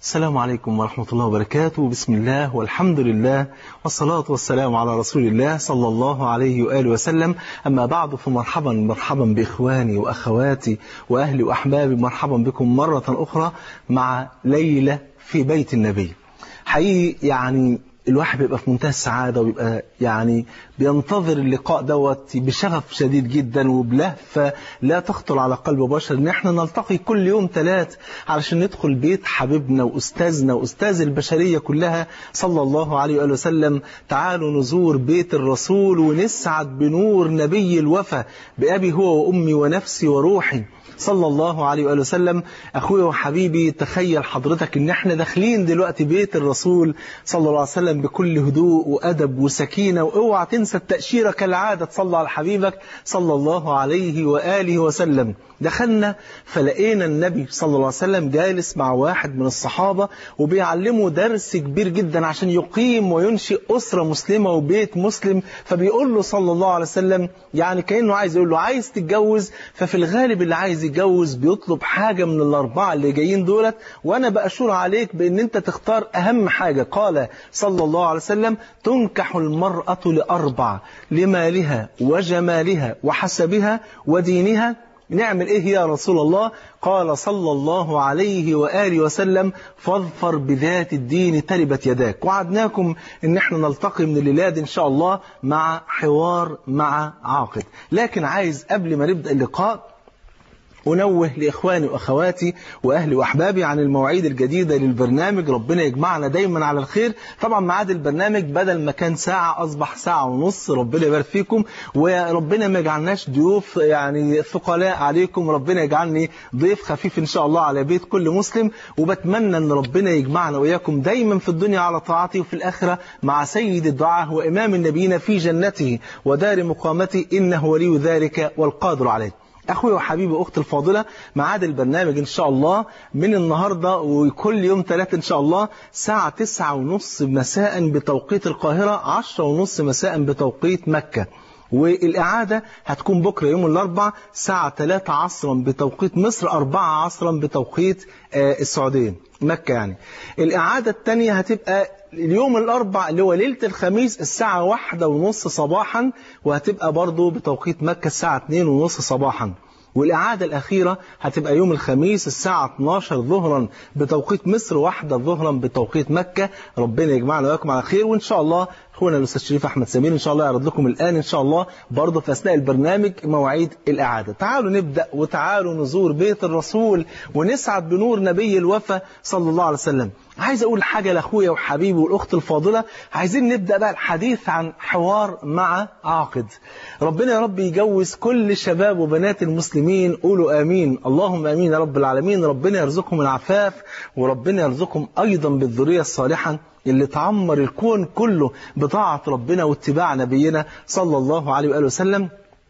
السلام عليكم ورحمة الله وبركاته بسم الله والحمد لله والصلاة والسلام على رسول الله صلى الله عليه وآله وسلم أما بعد فمرحبا مرحبا بإخواني وأخواتي وأهلي وأحبابي مرحبا بكم مرة أخرى مع ليلة في بيت النبي حقيقي يعني الواحد بيبقى في منتهى السعادة وبيبقى يعني بينتظر اللقاء دوت بشغف شديد جدا وبلهفة لا تخطر على قلب بشر ان احنا نلتقي كل يوم ثلاث علشان ندخل بيت حبيبنا واستاذنا واستاذ البشرية كلها صلى الله عليه وآله وسلم تعالوا نزور بيت الرسول ونسعد بنور نبي الوفا بأبي هو وأمي ونفسي وروحي صلى الله عليه وآله وسلم أخويا وحبيبي تخيل حضرتك ان احنا داخلين دلوقتي بيت الرسول صلى الله عليه وسلم بكل هدوء وأدب وسكينة واوعى تنسى التأشيرة كالعادة تصلى على حبيبك صلى الله عليه وآله وسلم دخلنا فلقينا النبي صلى الله عليه وسلم جالس مع واحد من الصحابة وبيعلمه درس كبير جدا عشان يقيم وينشئ أسرة مسلمة وبيت مسلم فبيقول له صلى الله عليه وسلم يعني كأنه عايز يقول له عايز تتجوز ففي الغالب اللي عايز يتجوز بيطلب حاجة من الأربعة اللي جايين دولت وأنا بأشور عليك بأن أنت تختار أهم حاجة قال صلى الله عليه وسلم تنكح المرأة لأربع لمالها وجمالها وحسبها ودينها نعمل إيه يا رسول الله قال صلى الله عليه وآله وسلم فاظفر بذات الدين تربت يداك وعدناكم ان احنا نلتقي من الليلاد ان شاء الله مع حوار مع عاقد لكن عايز قبل ما نبدأ اللقاء أنوه لإخواني وأخواتي وأهلي وأحبابي عن المواعيد الجديدة للبرنامج ربنا يجمعنا دايما على الخير طبعا ميعاد البرنامج بدل ما كان ساعة أصبح ساعة ونص ربنا يبارك فيكم وربنا ما يجعلناش ضيوف يعني ثقلاء عليكم ربنا يجعلني ضيف خفيف إن شاء الله على بيت كل مسلم وبتمنى أن ربنا يجمعنا وإياكم دايما في الدنيا على طاعته وفي الآخرة مع سيد الدعاء وإمام النبيين في جنته ودار مقامته إنه ولي ذلك والقادر عليه أخوي وحبيبي أختي الفاضلة معاد البرنامج إن شاء الله من النهاردة وكل يوم ثلاثة إن شاء الله ساعة تسعة ونص مساء بتوقيت القاهرة عشرة ونص مساء بتوقيت مكة والإعادة هتكون بكرة يوم الأربع ساعة 3 عصرا بتوقيت مصر 4 عصرا بتوقيت السعودية مكة يعني الإعادة الثانية هتبقى اليوم الأربع اللي هو ليلة الخميس الساعة واحدة ونص صباحا وهتبقى برضو بتوقيت مكة الساعة 2 ونص صباحا والإعادة الأخيرة هتبقى يوم الخميس الساعة 12 ظهرا بتوقيت مصر واحدة ظهرا بتوقيت مكة ربنا يجمعنا وياكم على خير وإن شاء الله أخونا الأستاذ شريف أحمد سمير إن شاء الله يعرض لكم الآن إن شاء الله برضه في أثناء البرنامج مواعيد الإعادة تعالوا نبدأ وتعالوا نزور بيت الرسول ونسعد بنور نبي الوفا صلى الله عليه وسلم عايز أقول حاجة لأخويا وحبيبي والأخت الفاضلة عايزين نبدأ بقى الحديث عن حوار مع عاقد ربنا يا رب يجوز كل شباب وبنات المسلمين قولوا آمين اللهم آمين يا رب العالمين ربنا يرزقهم العفاف وربنا يرزقهم أيضا بالذرية الصالحة اللي تعمر الكون كله بطاعة ربنا واتباع نبينا صلى الله عليه وآله وسلم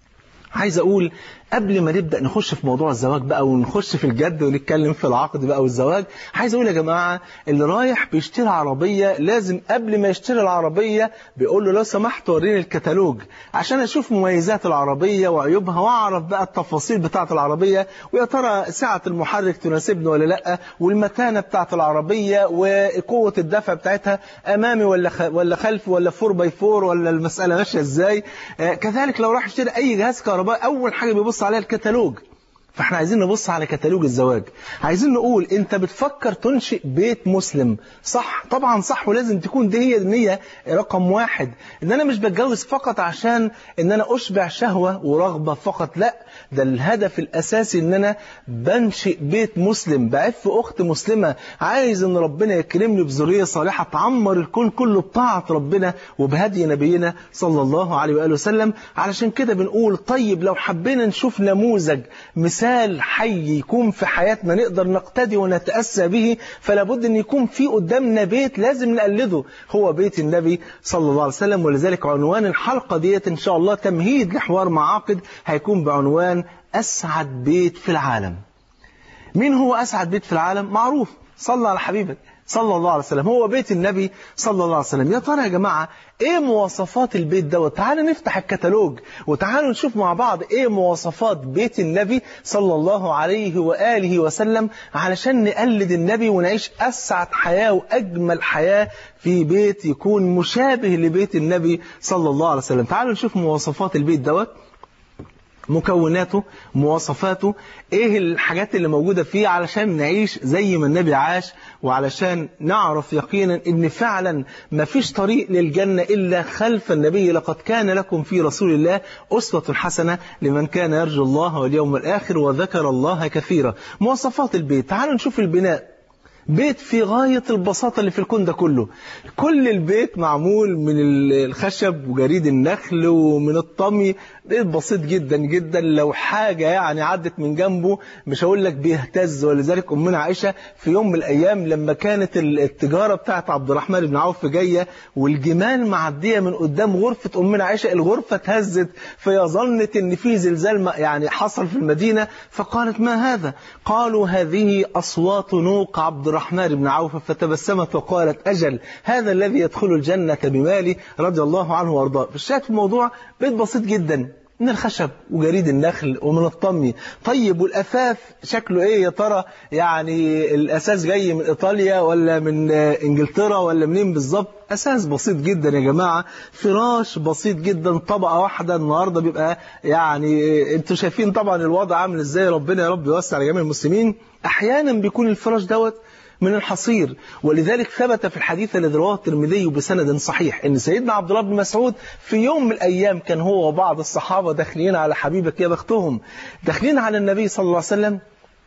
عايز أقول قبل ما نبدأ نخش في موضوع الزواج بقى ونخش في الجد ونتكلم في العقد بقى والزواج عايز أقول يا جماعة اللي رايح بيشتري عربية لازم قبل ما يشتري العربية بيقول له لو سمحت وريني الكتالوج عشان أشوف مميزات العربية وعيوبها وأعرف بقى التفاصيل بتاعة العربية ويا ترى سعة المحرك تناسبني ولا لأ والمتانة بتاعة العربية وقوة الدفع بتاعتها أمامي ولا ولا خلفي ولا 4 باي 4 ولا المسألة ماشية إزاي آه كذلك لو راح يشتري أي جهاز كهربائي أول حاجة بيبص عليها الكتالوج فاحنا عايزين نبص على كتالوج الزواج عايزين نقول انت بتفكر تنشئ بيت مسلم صح طبعا صح ولازم تكون دي هي النية رقم واحد ان انا مش بتجوز فقط عشان ان انا اشبع شهوة ورغبة فقط لا ده الهدف الاساسي ان انا بنشئ بيت مسلم بعف اخت مسلمة عايز ان ربنا يكرمني بذرية صالحة تعمر الكون كله بطاعة ربنا وبهدي نبينا صلى الله عليه وآله وسلم علشان كده بنقول طيب لو حبينا نشوف نموذج مثال مثال حي يكون في حياتنا نقدر نقتدي ونتأسى به فلا بد أن يكون في قدامنا بيت لازم نقلده هو بيت النبي صلى الله عليه وسلم ولذلك عنوان الحلقة ديت إن شاء الله تمهيد لحوار مع عاقد هيكون بعنوان أسعد بيت في العالم مين هو أسعد بيت في العالم معروف صلى على حبيبك صلى الله عليه وسلم هو بيت النبي صلى الله عليه وسلم يا ترى يا جماعة ايه مواصفات البيت دوت تعالوا نفتح الكتالوج وتعالوا نشوف مع بعض ايه مواصفات بيت النبي صلى الله عليه وآله وسلم علشان نقلد النبي ونعيش أسعد حياة وأجمل حياة في بيت يكون مشابه لبيت النبي صلى الله عليه وسلم تعالوا نشوف مواصفات البيت دوت مكوناته مواصفاته ايه الحاجات اللي موجودة فيه علشان نعيش زي ما النبي عاش وعلشان نعرف يقينا ان فعلا ما فيش طريق للجنة الا خلف النبي لقد كان لكم في رسول الله اسوة حسنة لمن كان يرجو الله واليوم الاخر وذكر الله كثيرا مواصفات البيت تعالوا نشوف البناء بيت في غاية البساطة اللي في الكون ده كله كل البيت معمول من الخشب وجريد النخل ومن الطمي بيت بسيط جدا جدا لو حاجة يعني عدت من جنبه مش هقول لك بيهتز ولذلك أمنا عائشة في يوم من الأيام لما كانت التجارة بتاعت عبد الرحمن بن عوف جاية والجمال معدية من قدام غرفة أمنا عائشة الغرفة اتهزت فهي ظنت إن في زلزال يعني حصل في المدينة فقالت ما هذا قالوا هذه أصوات نوق عبد الرحمن بن عوف فتبسمت وقالت أجل هذا الذي يدخل الجنة بمالي رضي الله عنه وارضاه الشاهد في الموضوع بيت بسيط جدا من الخشب وجريد النخل ومن الطمي طيب والأثاث شكله إيه يا ترى يعني الأساس جاي من إيطاليا ولا من إنجلترا ولا منين بالظبط أساس بسيط جدا يا جماعة فراش بسيط جدا طبقة واحدة النهاردة بيبقى يعني انتوا شايفين طبعا الوضع عامل ازاي ربنا يا رب يوسع على جميع المسلمين أحيانا بيكون الفراش دوت من الحصير ولذلك ثبت في الحديث الذي رواه الترمذي بسند صحيح ان سيدنا عبد الله بن مسعود في يوم من الايام كان هو وبعض الصحابه داخلين على حبيبك يا بختهم داخلين على النبي صلى الله عليه وسلم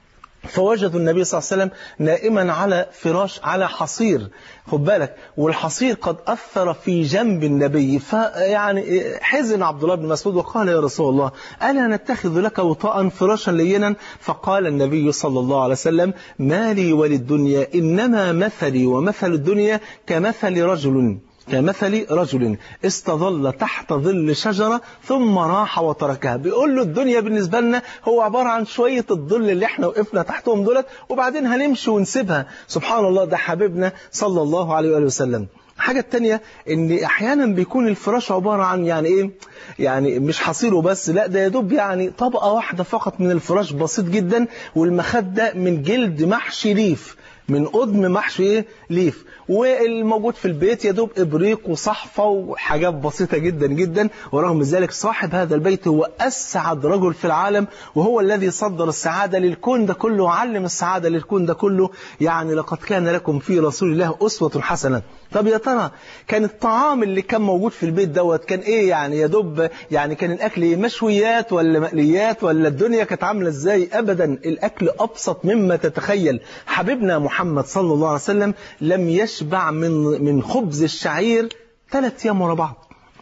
فوجدوا النبي صلى الله عليه وسلم نائما على فراش على حصير خد بالك والحصير قد أثر في جنب النبي فيعني حزن عبد الله بن مسعود وقال يا رسول الله ألا نتخذ لك وطاء فراشا لينا فقال النبي صلى الله عليه وسلم ما لي وللدنيا إنما مثلي ومثل الدنيا كمثل رجل كمثل رجل استظل تحت ظل شجرة ثم راح وتركها بيقول له الدنيا بالنسبة لنا هو عبارة عن شوية الظل اللي احنا وقفنا تحتهم دولت وبعدين هنمشي ونسيبها سبحان الله ده حبيبنا صلى الله عليه وآله وسلم الحاجة التانية ان احيانا بيكون الفراش عبارة عن يعني ايه يعني مش حصيره بس لا ده يدوب يعني طبقة واحدة فقط من الفراش بسيط جدا والمخدة من جلد محشي ليف من قدم محشي ايه ليف والموجود في البيت يدوب إبريق وصحفة وحاجات بسيطة جدا جدا ورغم ذلك صاحب هذا البيت هو أسعد رجل في العالم وهو الذي صدر السعادة للكون ده كله وعلم السعادة للكون ده كله يعني لقد كان لكم في رسول الله أسوة حسنة طب يا ترى كان الطعام اللي كان موجود في البيت دوت كان ايه يعني يا دوب يعني كان الاكل مشويات ولا مقليات ولا الدنيا كانت عامله ازاي ابدا الاكل ابسط مما تتخيل حبيبنا محمد صلى الله عليه وسلم لم يشبع من من خبز الشعير ثلاث ايام ورا بعض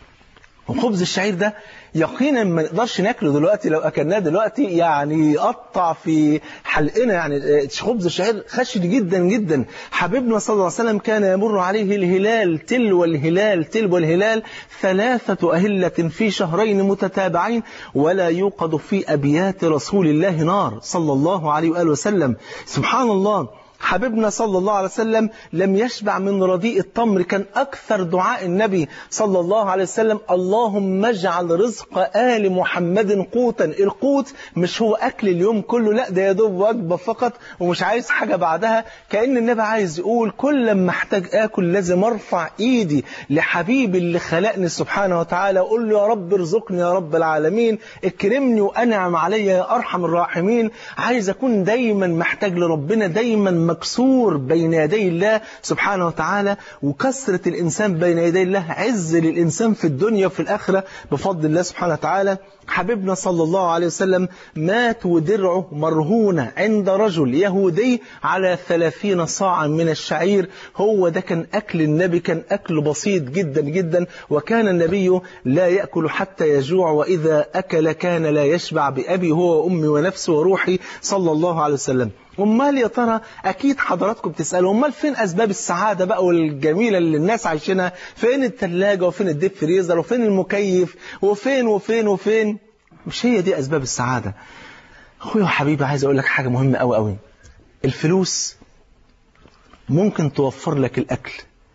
وخبز الشعير ده يقينا ما نقدرش ناكله دلوقتي لو اكلناه دلوقتي يعني يقطع في حلقنا يعني خبز الشعير خشن جدا جدا حبيبنا صلى الله عليه وسلم كان يمر عليه الهلال تلو الهلال تلو الهلال ثلاثة أهلة في شهرين متتابعين ولا يوقد في أبيات رسول الله نار صلى الله عليه وآله وسلم سبحان الله حبيبنا صلى الله عليه وسلم لم يشبع من رديء التمر كان أكثر دعاء النبي صلى الله عليه وسلم اللهم اجعل رزق آل محمد قوتا القوت مش هو أكل اليوم كله لا ده يا دوب وجبة فقط ومش عايز حاجة بعدها كأن النبي عايز يقول كل ما احتاج آكل لازم أرفع إيدي لحبيبي اللي خلقني سبحانه وتعالى أقول له يا رب ارزقني يا رب العالمين اكرمني وأنعم علي يا أرحم الراحمين عايز أكون دايما محتاج لربنا دايما مكسور بين يدي الله سبحانه وتعالى وكسرة الإنسان بين يدي الله عز للإنسان في الدنيا وفي الآخرة بفضل الله سبحانه وتعالى حبيبنا صلى الله عليه وسلم مات ودرعه مرهونة عند رجل يهودي على ثلاثين صاعا من الشعير هو ده كان أكل النبي كان أكل بسيط جدا جدا وكان النبي لا يأكل حتى يجوع وإذا أكل كان لا يشبع بأبي هو وأمي ونفسي وروحي صلى الله عليه وسلم امال يا ترى اكيد حضراتكم بتسالوا امال فين اسباب السعاده بقى والجميله اللي الناس عايشينها فين الثلاجه وفين الديب فريزر وفين المكيف وفين وفين وفين مش هي دي اسباب السعاده اخويا وحبيبي عايز اقول لك حاجه مهمه قوي قوي الفلوس ممكن توفر لك الأكل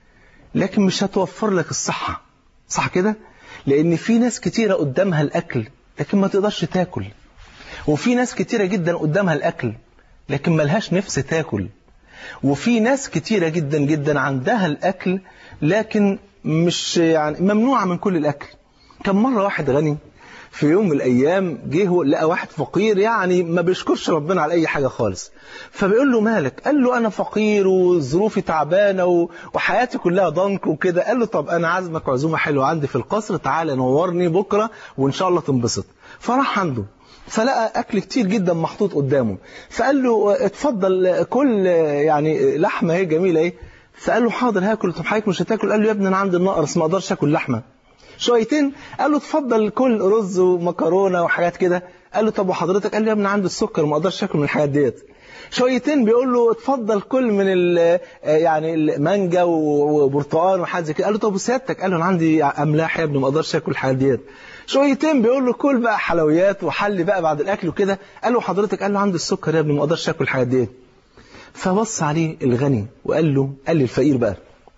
لكن مش هتوفر لك الصحة صح كده لأن في ناس كتيرة قدامها الأكل لكن ما تقدرش تاكل وفي ناس كتيرة جدا قدامها الأكل لكن ملهاش نفس تاكل وفي ناس كتيرة جدا جدا عندها الأكل لكن مش يعني ممنوعة من كل الأكل كم مرة واحد غني في يوم من الأيام جه لقى واحد فقير يعني ما بيشكرش ربنا على أي حاجة خالص فبيقول له مالك قال له أنا فقير وظروفي تعبانة وحياتي كلها ضنك وكده قال له طب أنا عازمك عزومة حلوة عندي في القصر تعالى نورني بكرة وإن شاء الله تنبسط فراح عنده فلقى أكل كتير جدا محطوط قدامه فقال له اتفضل كل يعني لحمة هي جميلة ايه فقال له حاضر هاكل طب حضرتك مش هتاكل قال له يا ابني انا عندي النقرس ما اقدرش اكل لحمه شويتين قال له اتفضل كل رز ومكرونه وحاجات كده قال له طب وحضرتك قال له يا ابني عندي السكر ما اقدرش اكل من الحاجات ديت شويتين بيقول له اتفضل كل من ال يعني المانجا وبرتقال وحاجات زي كده قال له طب وسيادتك قال له انا عندي املاح يا ابني ما اقدرش اكل الحاجات ديت شويتين بيقول له كل بقى حلويات وحل بقى بعد الاكل وكده قال له حضرتك قال له عندي السكر يا ابني ما اقدرش اكل الحاجات ديت فبص عليه الغني وقال له قال لي الفقير بقى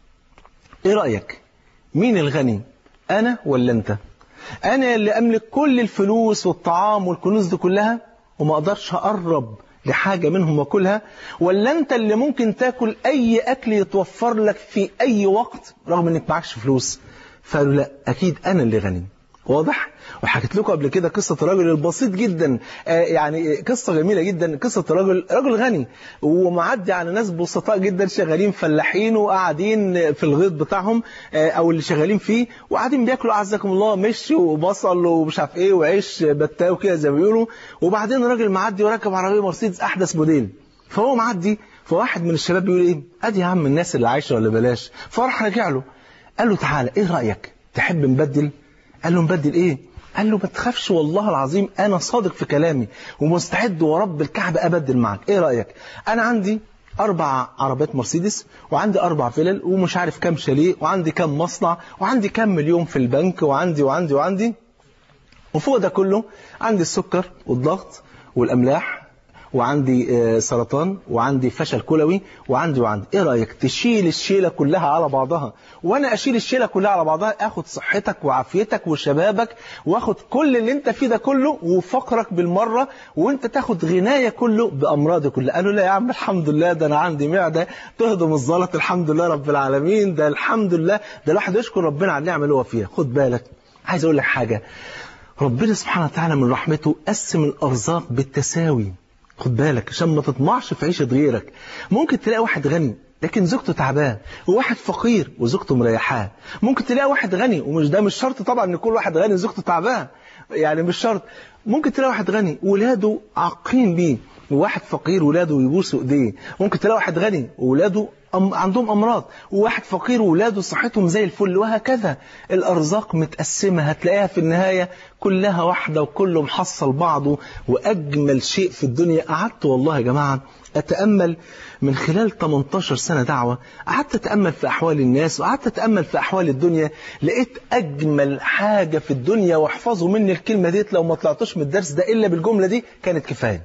ايه رايك مين الغني انا ولا انت انا اللي املك كل الفلوس والطعام والكنوز دي كلها وما اقدرش اقرب لحاجة منهم واكلها ولا انت اللي ممكن تاكل اي اكل يتوفر لك في اي وقت رغم انك معكش فلوس فقالوا لا اكيد انا اللي غني واضح وحكيت لكم قبل كده قصة الرجل البسيط جدا آه يعني قصة جميلة جدا قصة رجل رجل غني ومعدي على ناس بسطاء جدا شغالين فلاحين وقاعدين في الغيط بتاعهم آه او اللي شغالين فيه وقاعدين بياكلوا اعزكم الله مشي وبصل ومش عارف ايه وعيش بتاو كده زي ما بيقولوا وبعدين راجل معدي وراكب عربية مرسيدس احدث موديل فهو معدي فواحد من الشباب بيقول ايه ادي يا عم الناس اللي عايشه ولا بلاش فراح راجع له قال له تعالى ايه رايك تحب نبدل قال له نبدل ايه قال له ما تخافش والله العظيم انا صادق في كلامي ومستعد ورب الكعبة ابدل معك ايه رايك انا عندي اربع عربيات مرسيدس وعندي اربع فلل ومش عارف كام شاليه وعندي كام مصنع وعندي كام مليون في البنك وعندي وعندي وعندي وفوق ده كله عندي السكر والضغط والاملاح وعندي سرطان وعندي فشل كلوي وعندي وعندي ايه رايك تشيل الشيله كلها على بعضها وانا اشيل الشيله كلها على بعضها اخد صحتك وعافيتك وشبابك واخد كل اللي انت فيه ده كله وفقرك بالمره وانت تاخد غنايه كله بامراضي كلها قالوا لا يا عم الحمد لله ده انا عندي معده تهضم الزلط الحمد لله رب العالمين ده الحمد لله ده الواحد يشكر ربنا على النعمه اللي هو فيها خد بالك عايز اقول لك حاجه ربنا سبحانه وتعالى من رحمته قسم الارزاق بالتساوي خد بالك عشان ما تطمعش في عيشة غيرك ممكن تلاقي واحد غني لكن زوجته تعبان وواحد فقير وزوجته مريحاه ممكن تلاقي واحد غني ومش ده مش شرط طبعا ان كل واحد غني زوجته تعبان يعني مش شرط ممكن تلاقي واحد غني ولاده عاقين بيه وواحد فقير ولاده يبوسوا ايديه ممكن تلاقي واحد غني وولاده أم عندهم امراض وواحد فقير وولاده صحتهم زي الفل وهكذا الارزاق متقسمه هتلاقيها في النهايه كلها واحده وكله محصل بعضه واجمل شيء في الدنيا قعدت والله يا جماعه اتامل من خلال 18 سنه دعوه قعدت اتامل في احوال الناس وقعدت اتامل في احوال الدنيا لقيت اجمل حاجه في الدنيا واحفظوا مني الكلمه ديت لو ما طلعتوش من الدرس ده الا بالجمله دي كانت كفايه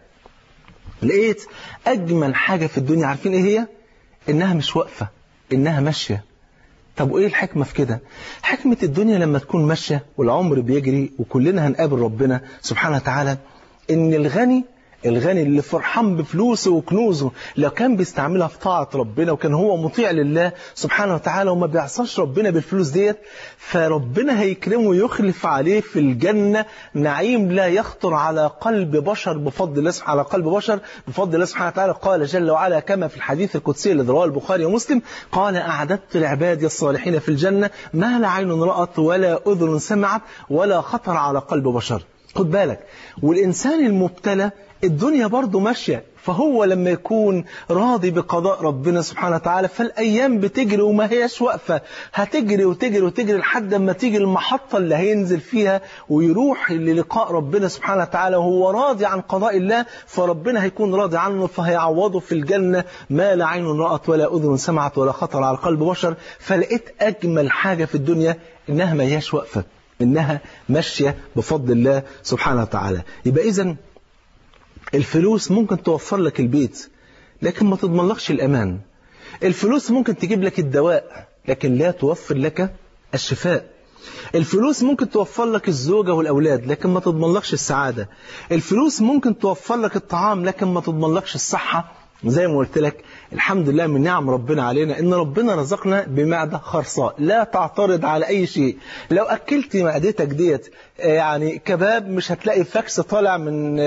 لقيت اجمل حاجه في الدنيا عارفين ايه هي إنها مش واقفة إنها ماشية طب وإيه الحكمة في كده حكمة الدنيا لما تكون ماشية والعمر بيجري وكلنا هنقابل ربنا سبحانه وتعالى إن الغني الغني اللي فرحان بفلوسه وكنوزه لو كان بيستعملها في طاعة ربنا وكان هو مطيع لله سبحانه وتعالى وما بيعصاش ربنا بالفلوس ديت فربنا هيكرمه ويخلف عليه في الجنة نعيم لا يخطر على قلب بشر بفضل الله على قلب بشر بفضل الله سبحانه وتعالى قال جل وعلا كما في الحديث القدسي الذي رواه البخاري ومسلم قال أعددت لعبادي الصالحين في الجنة ما لا عين رأت ولا أذن سمعت ولا خطر على قلب بشر خد بالك والإنسان المبتلى الدنيا برضه ماشية فهو لما يكون راضي بقضاء ربنا سبحانه وتعالى فالأيام بتجري وما هيش واقفة هتجري وتجري وتجري لحد ما تيجي المحطة اللي هينزل فيها ويروح للقاء ربنا سبحانه وتعالى وهو راضي عن قضاء الله فربنا هيكون راضي عنه فهيعوضه في الجنة ما لا عين رأت ولا أذن سمعت ولا خطر على قلب بشر فلقيت أجمل حاجة في الدنيا إنها ما هيش واقفة إنها ماشية بفضل الله سبحانه وتعالى يبقى إذن الفلوس ممكن توفر لك البيت لكن ما تضمنلكش الأمان الفلوس ممكن تجيب لك الدواء لكن لا توفر لك الشفاء الفلوس ممكن توفر لك الزوجة والأولاد لكن ما تضمن لكش السعادة الفلوس ممكن توفر لك الطعام لكن ما تضمن لكش الصحة زي ما قلت لك الحمد لله من نعم ربنا علينا ان ربنا رزقنا بمعدة خرصاء لا تعترض على اي شيء لو اكلت معدتك ديت يعني كباب مش هتلاقي فاكس طالع من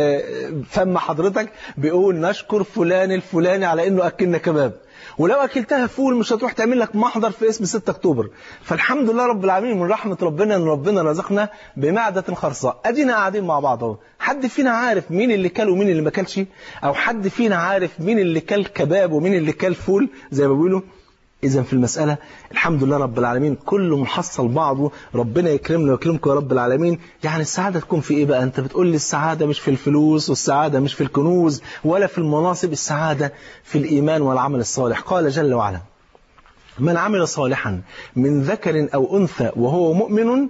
فم حضرتك بيقول نشكر فلان الفلاني على انه اكلنا كباب ولو اكلتها فول مش هتروح تعمل لك محضر في اسم 6 اكتوبر فالحمد لله رب العالمين من رحمه ربنا ان ربنا رزقنا بمعده خرصاء ادينا قاعدين مع بعض اهو حد فينا عارف مين اللي كل ومين اللي ما كلش او حد فينا عارف مين اللي كل كباب ومين اللي كل فول زي ما بيقولوا إذا في المسألة الحمد لله رب العالمين كله محصل بعضه ربنا يكرمنا ويكرمكم يا رب العالمين يعني السعادة تكون في إيه بقى أنت بتقول لي السعادة مش في الفلوس والسعادة مش في الكنوز ولا في المناصب السعادة في الإيمان والعمل الصالح قال جل وعلا من عمل صالحا من ذكر أو أنثى وهو مؤمن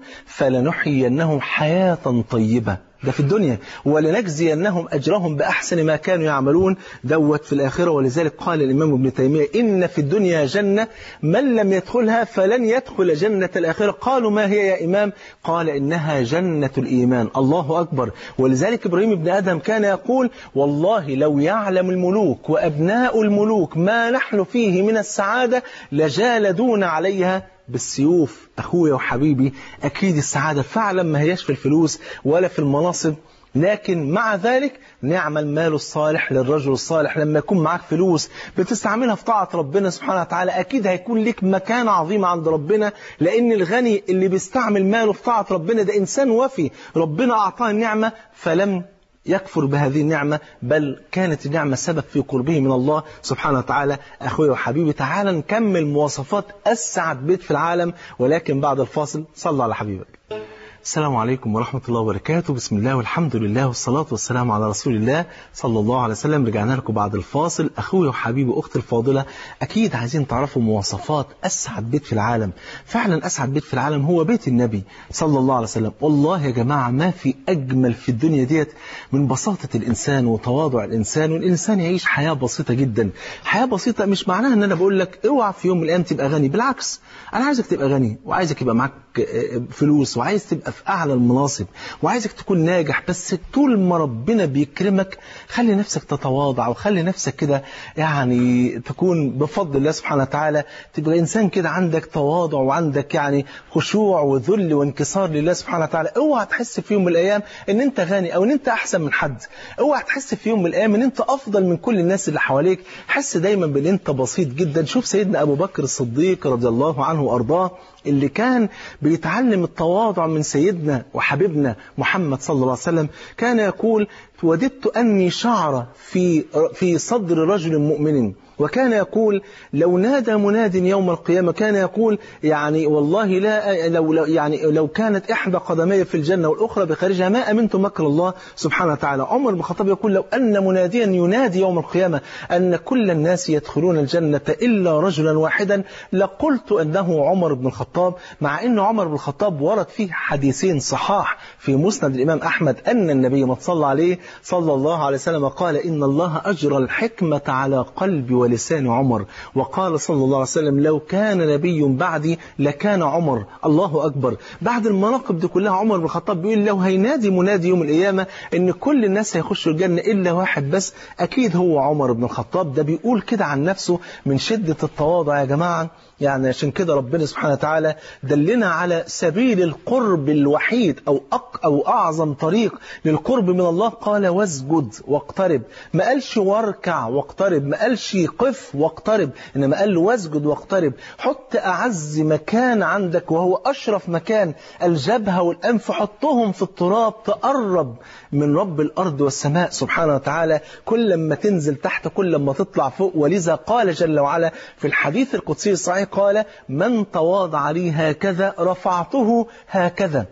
فلنحيينه حياة طيبة ده في الدنيا ولنجزينهم أجرهم بأحسن ما كانوا يعملون دوت في الآخرة ولذلك قال الإمام ابن تيمية إن في الدنيا جنة من لم يدخلها فلن يدخل جنة الآخرة قالوا ما هي يا إمام قال إنها جنة الإيمان الله أكبر ولذلك إبراهيم ابن آدم كان يقول والله لو يعلم الملوك وأبناء الملوك ما نحن فيه من السعادة لجالدون عليها بالسيوف أخويا وحبيبي أكيد السعادة فعلا ما هياش في الفلوس ولا في المناصب لكن مع ذلك نعم المال الصالح للرجل الصالح لما يكون معك فلوس بتستعملها في طاعة ربنا سبحانه وتعالى أكيد هيكون لك مكان عظيم عند ربنا لأن الغني اللي بيستعمل ماله في طاعة ربنا ده إنسان وفي ربنا أعطاه النعمة فلم يكفر بهذه النعمة بل كانت النعمة سبب في قربه من الله سبحانه وتعالى أخوي وحبيبي تعال نكمل مواصفات أسعد بيت في العالم ولكن بعد الفاصل صلى على حبيبك السلام عليكم ورحمة الله وبركاته بسم الله والحمد لله والصلاة والسلام على رسول الله صلى الله عليه وسلم رجعنا لكم بعد الفاصل أخوي وحبيبي أختي الفاضلة أكيد عايزين تعرفوا مواصفات أسعد بيت في العالم فعلا أسعد بيت في العالم هو بيت النبي صلى الله عليه وسلم والله يا جماعة ما في أجمل في الدنيا ديت من بساطة الإنسان وتواضع الإنسان والإنسان يعيش حياة بسيطة جدا حياة بسيطة مش معناها أن أنا بقول لك اوعى في يوم من الأيام تبقى غني بالعكس أنا عايزك تبقى غني وعايزك يبقى معاك فلوس وعايز تبقى في أعلى المناصب وعايزك تكون ناجح بس طول ما ربنا بيكرمك خلي نفسك تتواضع وخلي نفسك كده يعني تكون بفضل الله سبحانه وتعالى تبقى إنسان كده عندك تواضع وعندك يعني خشوع وذل وانكسار لله سبحانه وتعالى اوعى تحس في يوم من الأيام ان انت غني او ان انت احسن من حد اوعى تحس في يوم من الأيام ان انت افضل من كل الناس اللي حواليك حس دايما بان انت بسيط جدا شوف سيدنا ابو بكر الصديق رضي الله عنه وارضاه اللي كان بيتعلم التواضع من سيدنا وحبيبنا محمد صلى الله عليه وسلم كان يقول وددت أني شعر في في صدر رجل مؤمن وكان يقول لو نادى مناد يوم القيامة كان يقول يعني والله لا لو يعني لو كانت إحدى قدمي في الجنة والأخرى بخارجها ما أمنت مكر الله سبحانه وتعالى عمر بن الخطاب يقول لو أن مناديا ينادي يوم القيامة أن كل الناس يدخلون الجنة إلا رجلا واحدا لقلت أنه عمر بن الخطاب مع أن عمر بن الخطاب ورد فيه حديثين صحاح في مسند الإمام أحمد أن النبي ما صلى عليه صلى الله عليه وسلم قال إن الله أجرى الحكمة على قلب ولسان عمر وقال صلى الله عليه وسلم لو كان نبي بعدي لكان عمر الله أكبر بعد المناقب دي كلها عمر بن الخطاب بيقول لو هينادي منادي يوم القيامة إن كل الناس هيخشوا الجنة إلا واحد بس أكيد هو عمر بن الخطاب ده بيقول كده عن نفسه من شدة التواضع يا جماعة يعني عشان كده ربنا سبحانه وتعالى دلنا على سبيل القرب الوحيد أو أق أو أعظم طريق للقرب من الله قال واسجد واقترب ما قالش واركع واقترب ما قالش قف واقترب إنما قال واسجد واقترب حط أعز مكان عندك وهو أشرف مكان الجبهة والأنف حطهم في التراب تقرب من رب الأرض والسماء سبحانه وتعالى كل ما تنزل تحت كل ما تطلع فوق ولذا قال جل وعلا في الحديث القدسي الصحيح قال من تواضع لي هكذا رفعته هكذا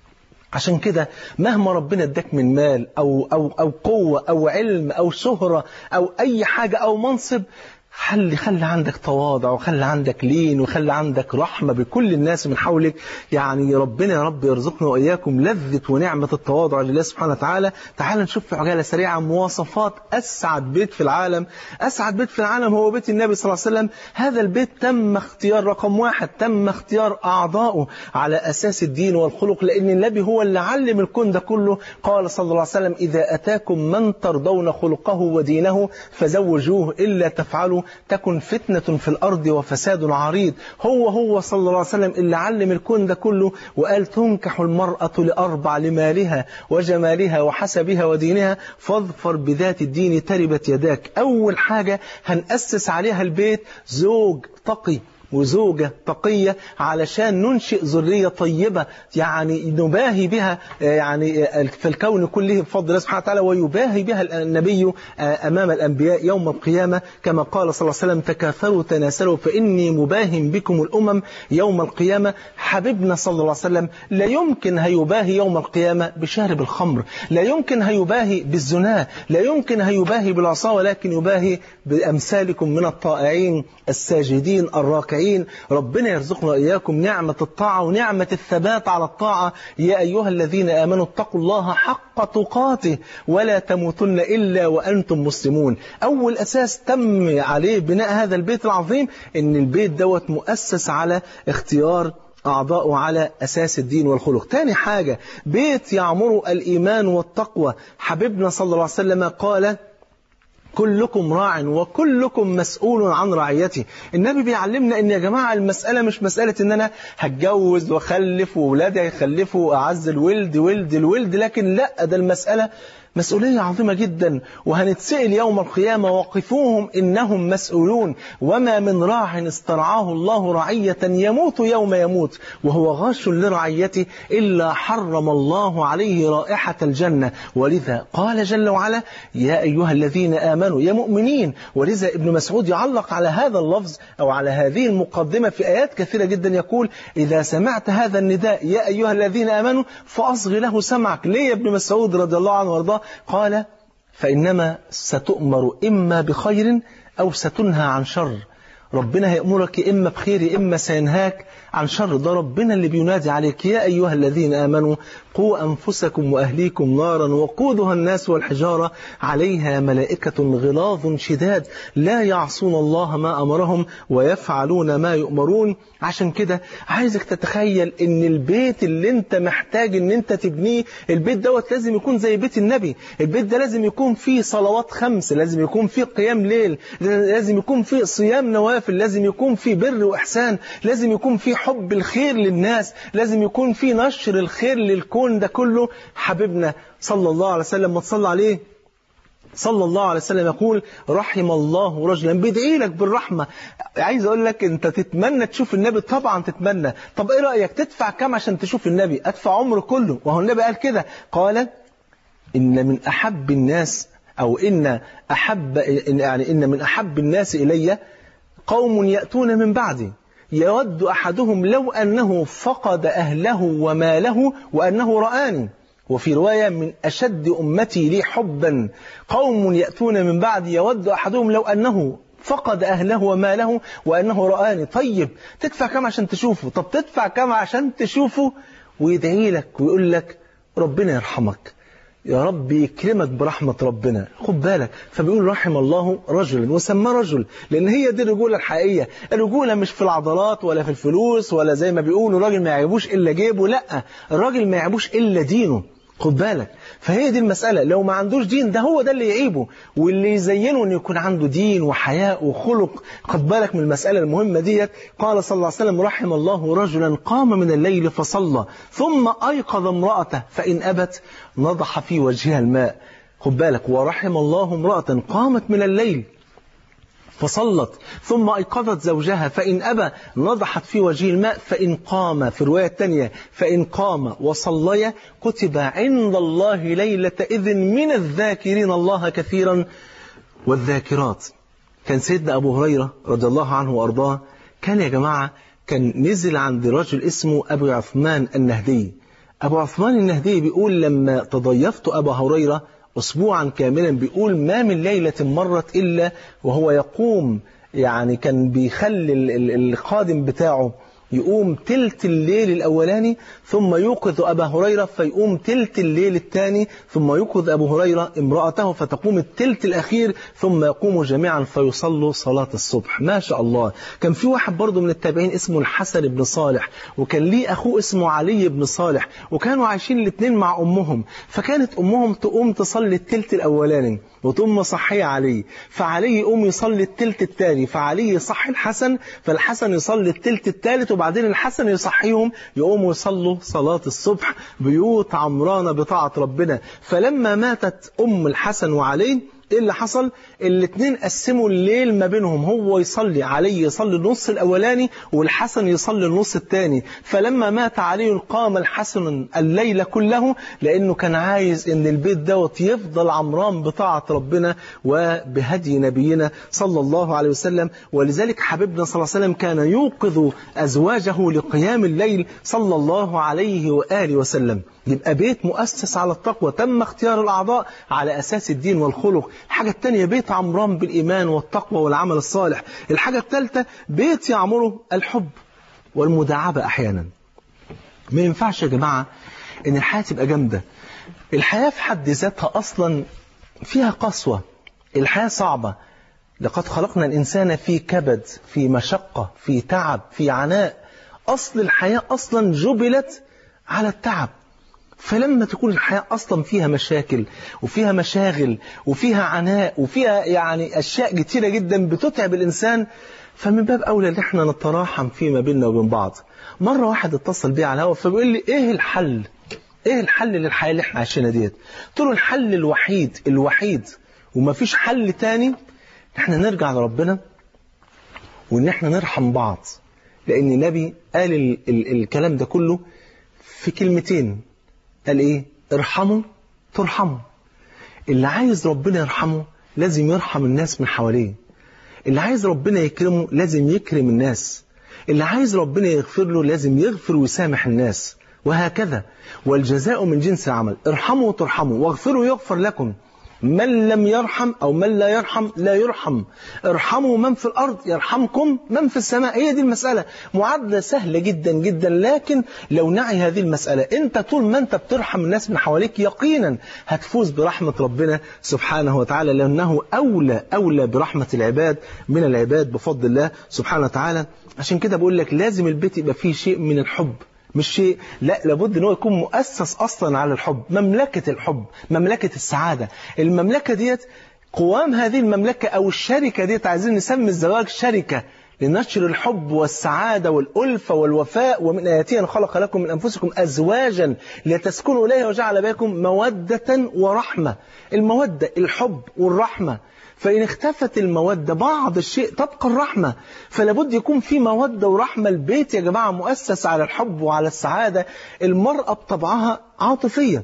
عشان كده مهما ربنا اداك من مال أو, أو, أو قوة أو علم أو شهرة أو أي حاجة أو منصب خلي خلي عندك تواضع وخلي عندك لين وخلي عندك رحمة بكل الناس من حولك يعني ربنا يا رب يرزقنا وإياكم لذة ونعمة التواضع لله سبحانه وتعالى تعال نشوف في عجالة سريعة مواصفات أسعد بيت في العالم أسعد بيت في العالم هو بيت النبي صلى الله عليه وسلم هذا البيت تم اختيار رقم واحد تم اختيار أعضائه على أساس الدين والخلق لأن النبي هو اللي علم الكون ده كله قال صلى الله عليه وسلم إذا أتاكم من ترضون خلقه ودينه فزوجوه إلا تفعلوا تكن فتنة في الأرض وفساد عريض هو هو صلى الله عليه وسلم اللي علم الكون ده كله وقال تنكح المرأة لأربع لمالها وجمالها وحسبها ودينها فاظفر بذات الدين تربت يداك أول حاجة هنأسس عليها البيت زوج تقي وزوجة تقية علشان ننشئ ذرية طيبة يعني نباهي بها يعني في الكون كله بفضل الله سبحانه وتعالى ويباهي بها النبي أمام الأنبياء يوم القيامة كما قال صلى الله عليه وسلم تكاثروا تناسلوا فإني مباهم بكم الأمم يوم القيامة حبيبنا صلى الله عليه وسلم لا يمكن هيباهي يوم القيامة بشارب الخمر لا يمكن هيباهي بالزنا لا يمكن هيباهي بالعصا ولكن يباهي بأمثالكم من الطائعين الساجدين الراكعين ربنا يرزقنا إياكم نعمة الطاعة ونعمة الثبات على الطاعة يا أيها الذين آمنوا اتقوا الله حق تقاته ولا تموتن إلا وأنتم مسلمون أول أساس تم عليه بناء هذا البيت العظيم إن البيت دوت مؤسس على اختيار أعضاءه على أساس الدين والخلق تاني حاجة بيت يعمر الإيمان والتقوى حبيبنا صلى الله عليه وسلم قال كلكم راع وكلكم مسؤول عن رعيته النبي بيعلمنا ان يا جماعة المسألة مش مسألة ان انا هتجوز واخلف واولادي هيخلفوا اعز الولد ولد الولد لكن لا ده المسألة مسؤولية عظيمة جدا وهنتسئل يوم القيامة وقفوهم إنهم مسؤولون وما من راع استرعاه الله رعية يموت يوم يموت وهو غاش لرعيته إلا حرم الله عليه رائحة الجنة ولذا قال جل وعلا يا أيها الذين آمنوا يا مؤمنين ولذا ابن مسعود يعلق على هذا اللفظ أو على هذه المقدمة في آيات كثيرة جدا يقول إذا سمعت هذا النداء يا أيها الذين آمنوا فأصغ له سمعك ليه يا ابن مسعود رضي الله عنه وارضاه قال فإنما ستؤمر إما بخير أو ستنهى عن شر ربنا هيأمرك إما بخير إما سينهاك عن شر ده ربنا اللي بينادي عليك يا أيها الذين آمنوا قوا أنفسكم وأهليكم نارا وقودها الناس والحجارة عليها ملائكة غلاظ شداد لا يعصون الله ما أمرهم ويفعلون ما يؤمرون عشان كده عايزك تتخيل ان البيت اللي انت محتاج ان انت تبنيه البيت دوت لازم يكون زي بيت النبي البيت ده لازم يكون فيه صلوات خمس لازم يكون فيه قيام ليل لازم يكون فيه صيام نوافل لازم يكون فيه بر وإحسان لازم يكون فيه حب الخير للناس لازم يكون فيه نشر الخير للكون ده كله حبيبنا صلى الله عليه وسلم ما تصلى عليه صلى الله عليه وسلم يقول رحم الله رجلا بيدعي لك بالرحمة عايز اقول لك انت تتمنى تشوف النبي طبعا تتمنى طب ايه رأيك تدفع كام عشان تشوف النبي ادفع عمر كله وهو النبي قال كده قال ان من احب الناس او ان احب يعني ان من احب الناس الي قوم يأتون من بعدي يود احدهم لو انه فقد اهله وماله وانه رآني وفي رواية من أشد أمتي لي حبا قوم يأتون من بعد يود أحدهم لو أنه فقد أهله وماله وأنه رآني طيب تدفع كم عشان تشوفه طب تدفع كم عشان تشوفه ويدعي لك ويقول لك ربنا يرحمك يا رب يكرمك برحمة ربنا خد بالك فبيقول رحم الله رجلا وسماه رجل لأن هي دي الرجولة الحقيقية الرجولة مش في العضلات ولا في الفلوس ولا زي ما بيقولوا راجل ما يعيبوش إلا جيبه لا الراجل ما يعيبوش إلا دينه خد بالك فهي دي المسألة لو ما عندوش دين ده هو ده اللي يعيبه واللي يزينه أن يكون عنده دين وحياء وخلق خد بالك من المسألة المهمة ديت قال صلى الله عليه وسلم رحم الله رجلا قام من الليل فصلى ثم أيقظ امرأته فإن أبت نضح في وجهها الماء خد بالك ورحم الله امرأة قامت من الليل فصلت ثم أيقظت زوجها فإن أبى نضحت في وجه الماء فإن قام في الرواية الثانية فإن قام وصلي كتب عند الله ليلة إذن من الذاكرين الله كثيرا والذاكرات كان سيدنا أبو هريرة رضي الله عنه وأرضاه كان يا جماعة كان نزل عند رجل اسمه أبو عثمان النهدي أبو عثمان النهدي بيقول لما تضيفت أبا هريرة أسبوعا كاملا بيقول ما من ليلة مرت إلا وهو يقوم يعني كان بيخلي ال- ال- الخادم بتاعه يقوم تلت الليل الأولاني ثم يوقظ أبا هريرة فيقوم تلت الليل الثاني ثم يوقظ أبو هريرة امرأته فتقوم التلت الأخير ثم يقوموا جميعا فيصلوا صلاة الصبح ما شاء الله كان في واحد برضه من التابعين اسمه الحسن بن صالح وكان ليه أخوه اسمه علي بن صالح وكانوا عايشين الاثنين مع أمهم فكانت أمهم تقوم تصلي التلت الأولاني وتقوم مصحية علي فعلي يقوم يصلي التلت الثاني فعلي يصحي الحسن فالحسن يصلي التلت الثالث وبعدين الحسن يصحيهم يقوموا يصلوا صلاة الصبح بيوت عمرانة بطاعة ربنا فلما ماتت أم الحسن وعلي ايه اللي حصل الاثنين قسموا الليل ما بينهم هو يصلي علي يصلي النص الاولاني والحسن يصلي النص الثاني فلما مات علي قام الحسن الليل كله لانه كان عايز ان البيت دوت يفضل عمران بطاعه ربنا وبهدي نبينا صلى الله عليه وسلم ولذلك حبيبنا صلى الله عليه وسلم كان يوقظ ازواجه لقيام الليل صلى الله عليه واله وسلم يبقى بيت مؤسس على التقوى تم اختيار الأعضاء على أساس الدين والخلق الحاجة الثانية بيت عمران بالإيمان والتقوى والعمل الصالح الحاجة الثالثة بيت يعمره الحب والمداعبة أحيانا ما ينفعش يا جماعة إن الحياة تبقى جامدة الحياة في حد ذاتها أصلا فيها قسوة الحياة صعبة لقد خلقنا الإنسان في كبد في مشقة في تعب في عناء أصل الحياة أصلا جبلت على التعب فلما تكون الحياة أصلا فيها مشاكل وفيها مشاغل وفيها عناء وفيها يعني أشياء كتيرة جدا بتتعب الإنسان فمن باب أولى إن احنا نتراحم فيما بيننا وبين بعض مرة واحد اتصل بي على الهواء فبيقول لي إيه الحل إيه الحل للحياة اللي احنا عايشينها ديت قلت له الحل الوحيد الوحيد ومفيش حل تاني إن احنا نرجع لربنا وإن احنا نرحم بعض لأن النبي قال ال ال الكلام ده كله في كلمتين قال ايه ارحموا ترحموا اللي عايز ربنا يرحمه لازم يرحم الناس من حواليه اللي عايز ربنا يكرمه لازم يكرم الناس اللي عايز ربنا يغفر له لازم يغفر ويسامح الناس وهكذا والجزاء من جنس العمل ارحموا ترحموا واغفروا يغفر لكم من لم يرحم أو من لا يرحم لا يرحم ارحموا من في الأرض يرحمكم من في السماء هي دي المسألة معادلة سهلة جدا جدا لكن لو نعي هذه المسألة أنت طول ما أنت بترحم الناس من حواليك يقينا هتفوز برحمة ربنا سبحانه وتعالى لأنه أولى أولى برحمة العباد من العباد بفضل الله سبحانه وتعالى عشان كده بقول لك لازم البيت يبقى فيه شيء من الحب مش شيء لا لابد ان هو يكون مؤسس اصلا على الحب مملكه الحب مملكه السعاده المملكه ديت قوام هذه المملكه او الشركه ديت عايزين نسمي الزواج شركه لنشر الحب والسعادة والألفة والوفاء ومن آياته أن خلق لكم من أنفسكم أزواجا لتسكنوا إليها وجعل بينكم مودة ورحمة المودة الحب والرحمة فإن اختفت المودة بعض الشيء تبقى الرحمة فلابد يكون في مودة ورحمة البيت يا جماعة مؤسس على الحب وعلى السعادة المرأة بطبعها عاطفية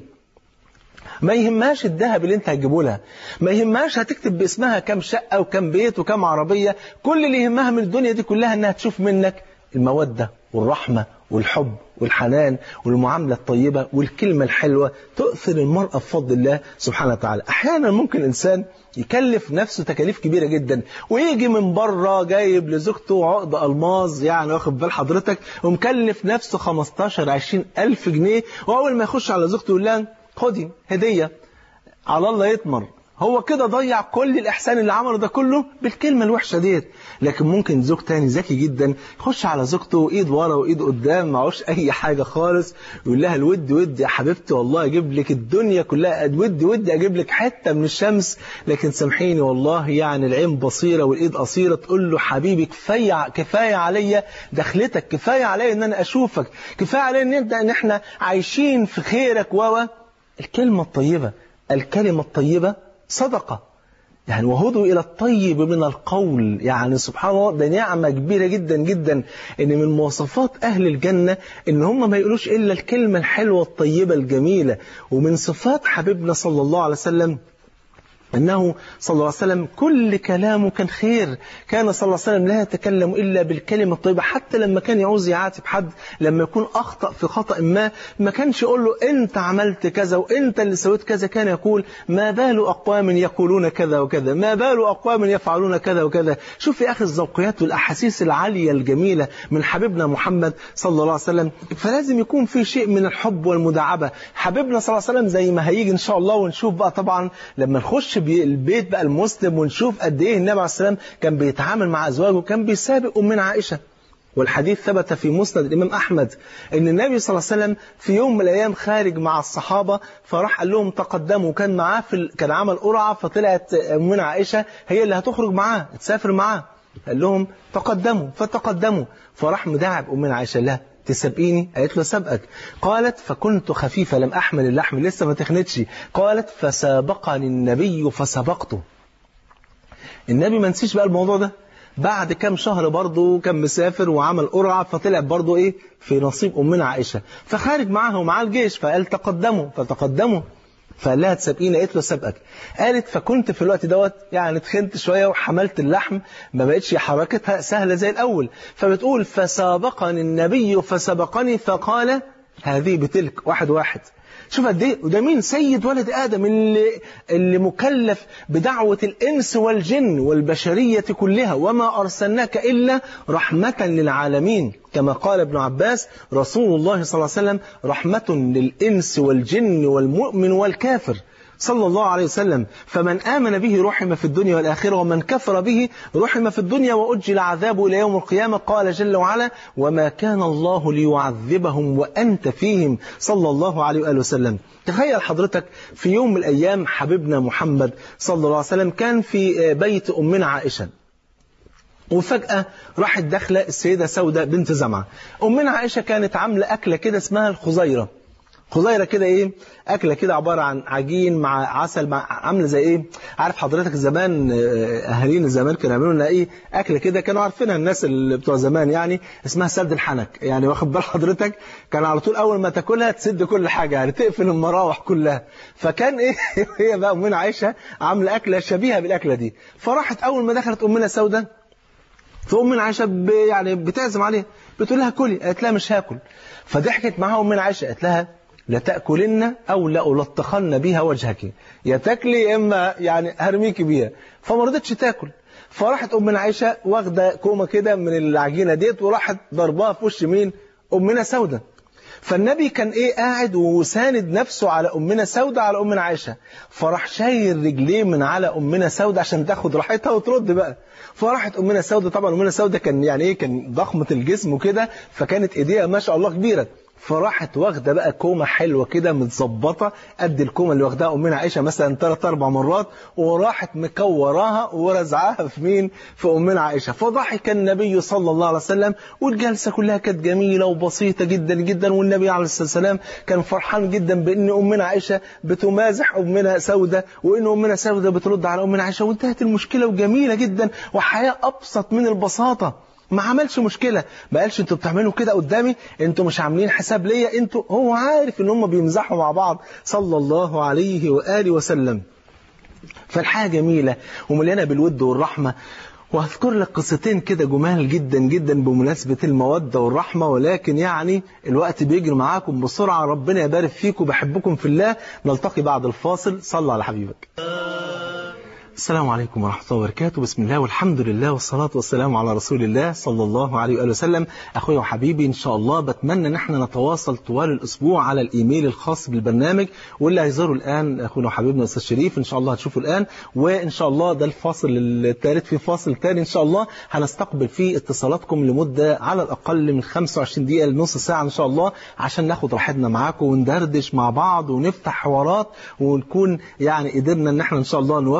ما يهمهاش الذهب اللي انت هتجيبه لها ما يهمهاش هتكتب باسمها كم شقة وكم بيت وكم عربية كل اللي يهمها من الدنيا دي كلها انها تشوف منك المودة والرحمة والحب والحنان والمعاملة الطيبة والكلمة الحلوة تؤثر المرأة بفضل الله سبحانه وتعالى أحيانا ممكن الإنسان يكلف نفسه تكاليف كبيرة جدا ويجي من بره جايب لزوجته عقد ألماظ يعني واخد بال حضرتك ومكلف نفسه 15 20 ألف جنيه وأول ما يخش على زوجته يقول لها خدي هدية على الله يطمر هو كده ضيع كل الإحسان اللي عمله ده كله بالكلمة الوحشة ديت لكن ممكن زوج تاني ذكي جدا يخش على زوجته ايد ورا وايد قدام معهوش أي حاجة خالص يقول لها الود ود يا حبيبتي والله أجيب لك الدنيا كلها ود ود أجيب لك حتة من الشمس لكن سامحيني والله يعني العين بصيرة والإيد قصيرة تقول له حبيبي كفاية كفاية عليا دخلتك كفاية عليا إن أنا أشوفك كفاية عليا إن إنت- إن إحنا عايشين في خيرك و الكلمة الطيبة الكلمة الطيبة صدقة يعني وهدوا إلى الطيب من القول يعني سبحان الله ده نعمة كبيرة جدا جدا إن من مواصفات أهل الجنة إن هم ما يقولوش إلا الكلمة الحلوة الطيبة الجميلة ومن صفات حبيبنا صلى الله عليه وسلم أنه صلى الله عليه وسلم كل كلامه كان خير كان صلى الله عليه وسلم لا يتكلم إلا بالكلمة الطيبة حتى لما كان يعوز يعاتب حد لما يكون أخطأ في خطأ ما ما كانش يقول له أنت عملت كذا وأنت اللي سويت كذا كان يقول ما بال أقوام يقولون كذا وكذا ما بال أقوام يفعلون كذا وكذا شوف يا أخي الذوقيات والأحاسيس العالية الجميلة من حبيبنا محمد صلى الله عليه وسلم فلازم يكون في شيء من الحب والمداعبة حبيبنا صلى الله عليه وسلم زي ما هيجي إن شاء الله ونشوف بقى طبعا لما نخش البيت بقى المسلم ونشوف قد ايه النبي عليه السلام كان بيتعامل مع ازواجه كان بيسابق امنا عائشه والحديث ثبت في مسند الامام احمد ان النبي صلى الله عليه وسلم في يوم من الايام خارج مع الصحابه فراح قال لهم تقدموا كان معاه في ال... كان عمل قرعه فطلعت امنا عائشه هي اللي هتخرج معاه تسافر معاه قال لهم تقدموا فتقدموا فراح مداعب امنا عائشه لا تسبقيني قالت له سبقك قالت فكنت خفيفة لم أحمل اللحم لسه ما تخنتش قالت فسابقني النبي فسبقته النبي ما نسيش بقى الموضوع ده بعد كام شهر برضه كان مسافر وعمل قرعة فطلع برضه ايه في نصيب أمنا عائشة فخارج معاها ومعاه الجيش فقال تقدموا فتقدموا فقال لها تسابقيني قالت له سابقك قالت فكنت في الوقت دوت يعني تخنت شوية وحملت اللحم ما بقتش حركتها سهلة زي الأول فبتقول فسابقني النبي فسبقني فقال هذه بتلك واحد واحد شوف قد ايه وده مين سيد ولد ادم اللي اللي مكلف بدعوه الانس والجن والبشريه كلها وما ارسلناك الا رحمه للعالمين كما قال ابن عباس رسول الله صلى الله عليه وسلم رحمه للانس والجن والمؤمن والكافر صلى الله عليه وسلم فمن آمن به رحم في الدنيا والآخرة ومن كفر به رحم في الدنيا وأجل عذابه إلى يوم القيامة قال جل وعلا وما كان الله ليعذبهم وأنت فيهم صلى الله عليه وآله وسلم تخيل حضرتك في يوم من الأيام حبيبنا محمد صلى الله عليه وسلم كان في بيت أمنا عائشة وفجأة راحت داخلة السيدة سودة بنت زمعة أمنا عائشة كانت عاملة أكلة كده اسمها الخزيرة خضيرة كده ايه اكلة كده عبارة عن عجين مع عسل مع عاملة زي ايه عارف حضرتك زمان اهالينا زمان كانوا يعملوا لنا ايه اكلة كده كانوا عارفينها الناس اللي بتوع زمان يعني اسمها سد الحنك يعني واخد بال حضرتك كان على طول اول ما تاكلها تسد كل حاجة يعني تقفل المراوح كلها فكان ايه هي بقى امنا عائشة عاملة اكلة شبيهة بالاكلة دي فراحت اول ما دخلت امنا سودة فامنا عائشة يعني بتعزم عليها بتقول لها كلي قالت لها مش هاكل فضحكت معاها امنا عائشة قالت لها لتأكلن أو لألطخن بها وجهك يا تاكلي يا إما يعني هرميكي بيها فما رضتش تاكل فراحت أمنا عائشة واخدة كومة كده من العجينة ديت وراحت ضربها في وش مين أمنا سودة فالنبي كان ايه قاعد وساند نفسه على امنا سودة على امنا عائشة فراح شايل رجليه من على امنا سودة عشان تاخد راحتها وترد بقى فراحت امنا سودة طبعا امنا سودة كان يعني ايه كان ضخمة الجسم وكده فكانت ايديها ما شاء الله كبيرة فراحت واخده بقى كومه حلوه كده متظبطه قد الكومه اللي واخداها امنا عائشه مثلا ثلاث اربع مرات وراحت مكوراها ورزعاها في مين؟ في امنا عائشه فضحك النبي صلى الله عليه وسلم والجلسه كلها كانت جميله وبسيطه جدا جدا والنبي عليه الصلاه والسلام كان فرحان جدا بان امنا عائشه بتمازح امنا سوده وان امنا سوده بترد على امنا عائشه وانتهت المشكله وجميله جدا وحياه ابسط من البساطه ما عملش مشكلة ما قالش انتوا بتعملوا كده قدامي انتوا مش عاملين حساب ليا انتوا هو عارف ان هم بيمزحوا مع بعض صلى الله عليه وآله وسلم فالحياة جميلة ومليانة بالود والرحمة وهذكر لك قصتين كده جمال جدا جدا بمناسبة المودة والرحمة ولكن يعني الوقت بيجري معاكم بسرعة ربنا يبارك فيكم بحبكم في الله نلتقي بعد الفاصل صلى على حبيبك السلام عليكم ورحمة الله وبركاته بسم الله والحمد لله والصلاة والسلام على رسول الله صلى الله عليه وآله وسلم أخوي وحبيبي إن شاء الله بتمنى أن احنا نتواصل طوال الأسبوع على الإيميل الخاص بالبرنامج واللي هيزوره الآن أخونا وحبيبنا أستاذ شريف إن شاء الله هتشوفه الآن وإن شاء الله ده الفاصل الثالث في فاصل ثاني إن شاء الله هنستقبل فيه اتصالاتكم لمدة على الأقل من 25 دقيقة لنص ساعة إن شاء الله عشان ناخد راحتنا معاكم وندردش مع بعض ونفتح حوارات ونكون يعني قدرنا إن احنا إن شاء الله نوفي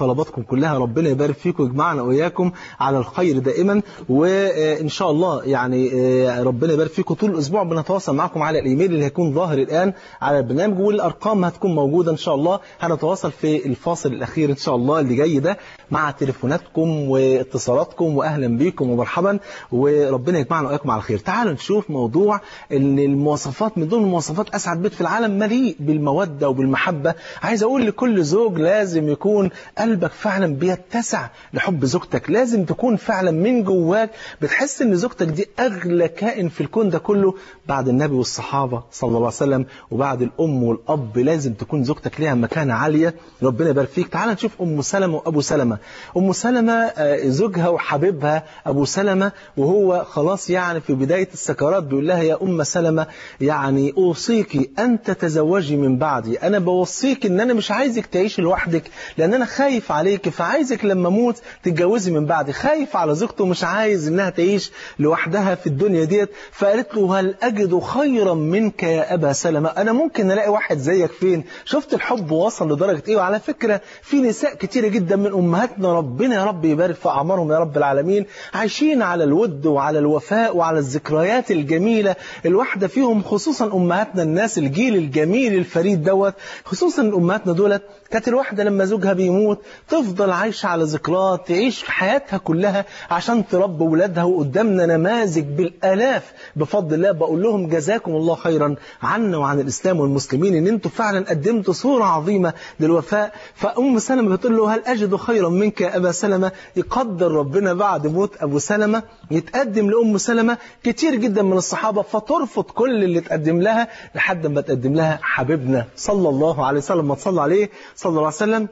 طلباتكم كلها ربنا يبارك فيكم ويجمعنا وإياكم على الخير دائما وإن شاء الله يعني ربنا يبارك فيكم طول الأسبوع بنتواصل معكم على الإيميل اللي هيكون ظاهر الآن على البرنامج والأرقام هتكون موجودة إن شاء الله هنتواصل في الفاصل الأخير إن شاء الله اللي جاي ده مع تليفوناتكم واتصالاتكم وأهلا بيكم ومرحبا وربنا يجمعنا وإياكم على الخير تعالوا نشوف موضوع ان المواصفات من ضمن المواصفات اسعد بيت في العالم مليء بالموده وبالمحبه عايز اقول لكل زوج لازم يكون قلبك فعلا بيتسع لحب زوجتك لازم تكون فعلا من جواك بتحس ان زوجتك دي اغلى كائن في الكون ده كله بعد النبي والصحابه صلى الله عليه وسلم وبعد الام والاب لازم تكون زوجتك ليها مكانه عاليه ربنا يبارك فيك تعال نشوف ام سلمة وابو سلمة ام سلمة زوجها وحبيبها ابو سلمة وهو خلاص يعني في بدايه السكرات بيقول لها يا ام سلمة يعني أوصيك أن تتزوجي من بعدي أنا بوصيك أن أنا مش عايزك تعيشي لوحدك لأن أنا خايف عليك فعايزك لما أموت تتجوزي من بعدي خايف على زوجته مش عايز أنها تعيش لوحدها في الدنيا ديت فقالت له هل أجد خيرا منك يا أبا سلمة أنا ممكن ألاقي واحد زيك فين شفت الحب وصل لدرجة إيه وعلى فكرة في نساء كتيرة جدا من أمهاتنا ربنا يا رب يبارك في أعمارهم يا رب العالمين عايشين على الود وعلى الوفاء وعلى الذكريات الجميلة الواحدة فيهم خصوصا أمهاتنا الناس الجيل الجميل الفريد دوت خصوصا أمهاتنا دولت كانت الواحدة لما زوجها بيموت تفضل عايشة على ذكريات تعيش حياتها كلها عشان تربي ولادها وقدامنا نماذج بالآلاف بفضل الله بقول لهم جزاكم الله خيرا عنا وعن الإسلام والمسلمين إن أنتم فعلا قدمتوا صورة عظيمة للوفاء فأم سلمة بتقول له هل أجد خيرا منك يا أبا سلمة يقدر ربنا بعد موت أبو سلمة يتقدم لأم سلمة كتير جدا من الصحابة فترفض كل اللي تقدم لها لحد ما تقدم لها حبيبنا صلى الله عليه وسلم ما تصلى عليه صلى الله عليه وسلم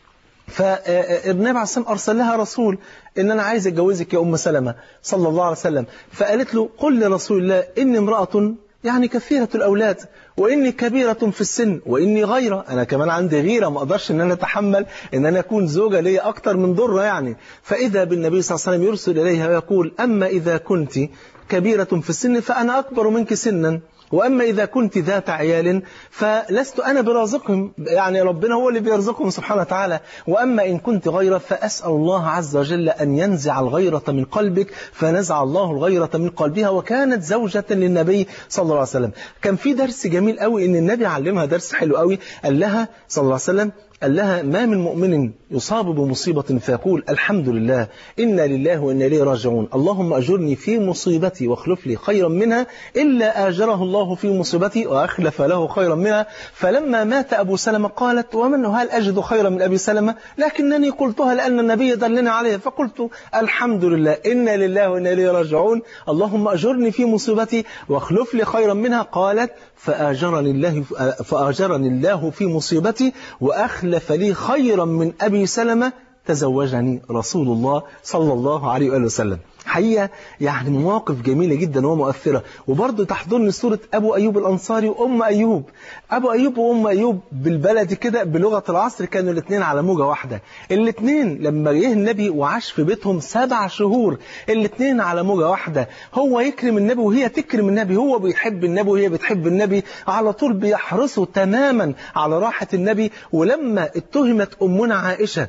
فالنبي عليه الصلاة أرسل لها رسول إن أنا عايز أتجوزك يا أم سلمة صلى الله عليه وسلم فقالت له قل لرسول الله إني امرأة يعني كثيرة الأولاد وإني كبيرة في السن وإني غيرة أنا كمان عندي غيرة ما أقدرش إن أنا أتحمل إن أنا أكون زوجة لي أكتر من ضرة يعني فإذا بالنبي صلى الله عليه وسلم يرسل إليها ويقول أما إذا كنت كبيرة في السن فأنا أكبر منك سنا وأما إذا كنت ذات عيال فلست أنا برازقهم يعني ربنا هو اللي بيرزقهم سبحانه وتعالى وأما إن كنت غيرة فأسأل الله عز وجل أن ينزع الغيرة من قلبك فنزع الله الغيرة من قلبها وكانت زوجة للنبي صلى الله عليه وسلم كان في درس جميل قوي إن النبي علمها درس حلو قوي قال لها صلى الله عليه وسلم قال لها ما من مؤمن يصاب بمصيبة فيقول الحمد لله إنا لله وإنا إليه راجعون اللهم أجرني في مصيبتي واخلف لي خيرا منها إلا آجره الله في مصيبتي وأخلف له خيرا منها فلما مات أبو سلمة قالت ومن هل أجد خيرا من أبي سلمة لكنني قلتها لأن النبي دلنا عليها فقلت الحمد لله إنا لله وإنا إليه راجعون اللهم أجرني في مصيبتي واخلف لي خيرا منها قالت فآجرني الله, فآجرني الله في مصيبتي وأخلف لي خيرا من أبي سلمة تزوجني رسول الله صلى الله عليه وآله وسلم حقيقة يعني مواقف جميلة جدا ومؤثرة وبرضه تحضرني صورة أبو أيوب الأنصاري وأم أيوب أبو أيوب وأم أيوب بالبلد كده بلغة العصر كانوا الاثنين على موجة واحدة الاثنين لما جه النبي وعاش في بيتهم سبع شهور الاثنين على موجة واحدة هو يكرم النبي وهي تكرم النبي هو بيحب النبي وهي بتحب النبي على طول بيحرصوا تماما على راحة النبي ولما اتهمت أمنا عائشة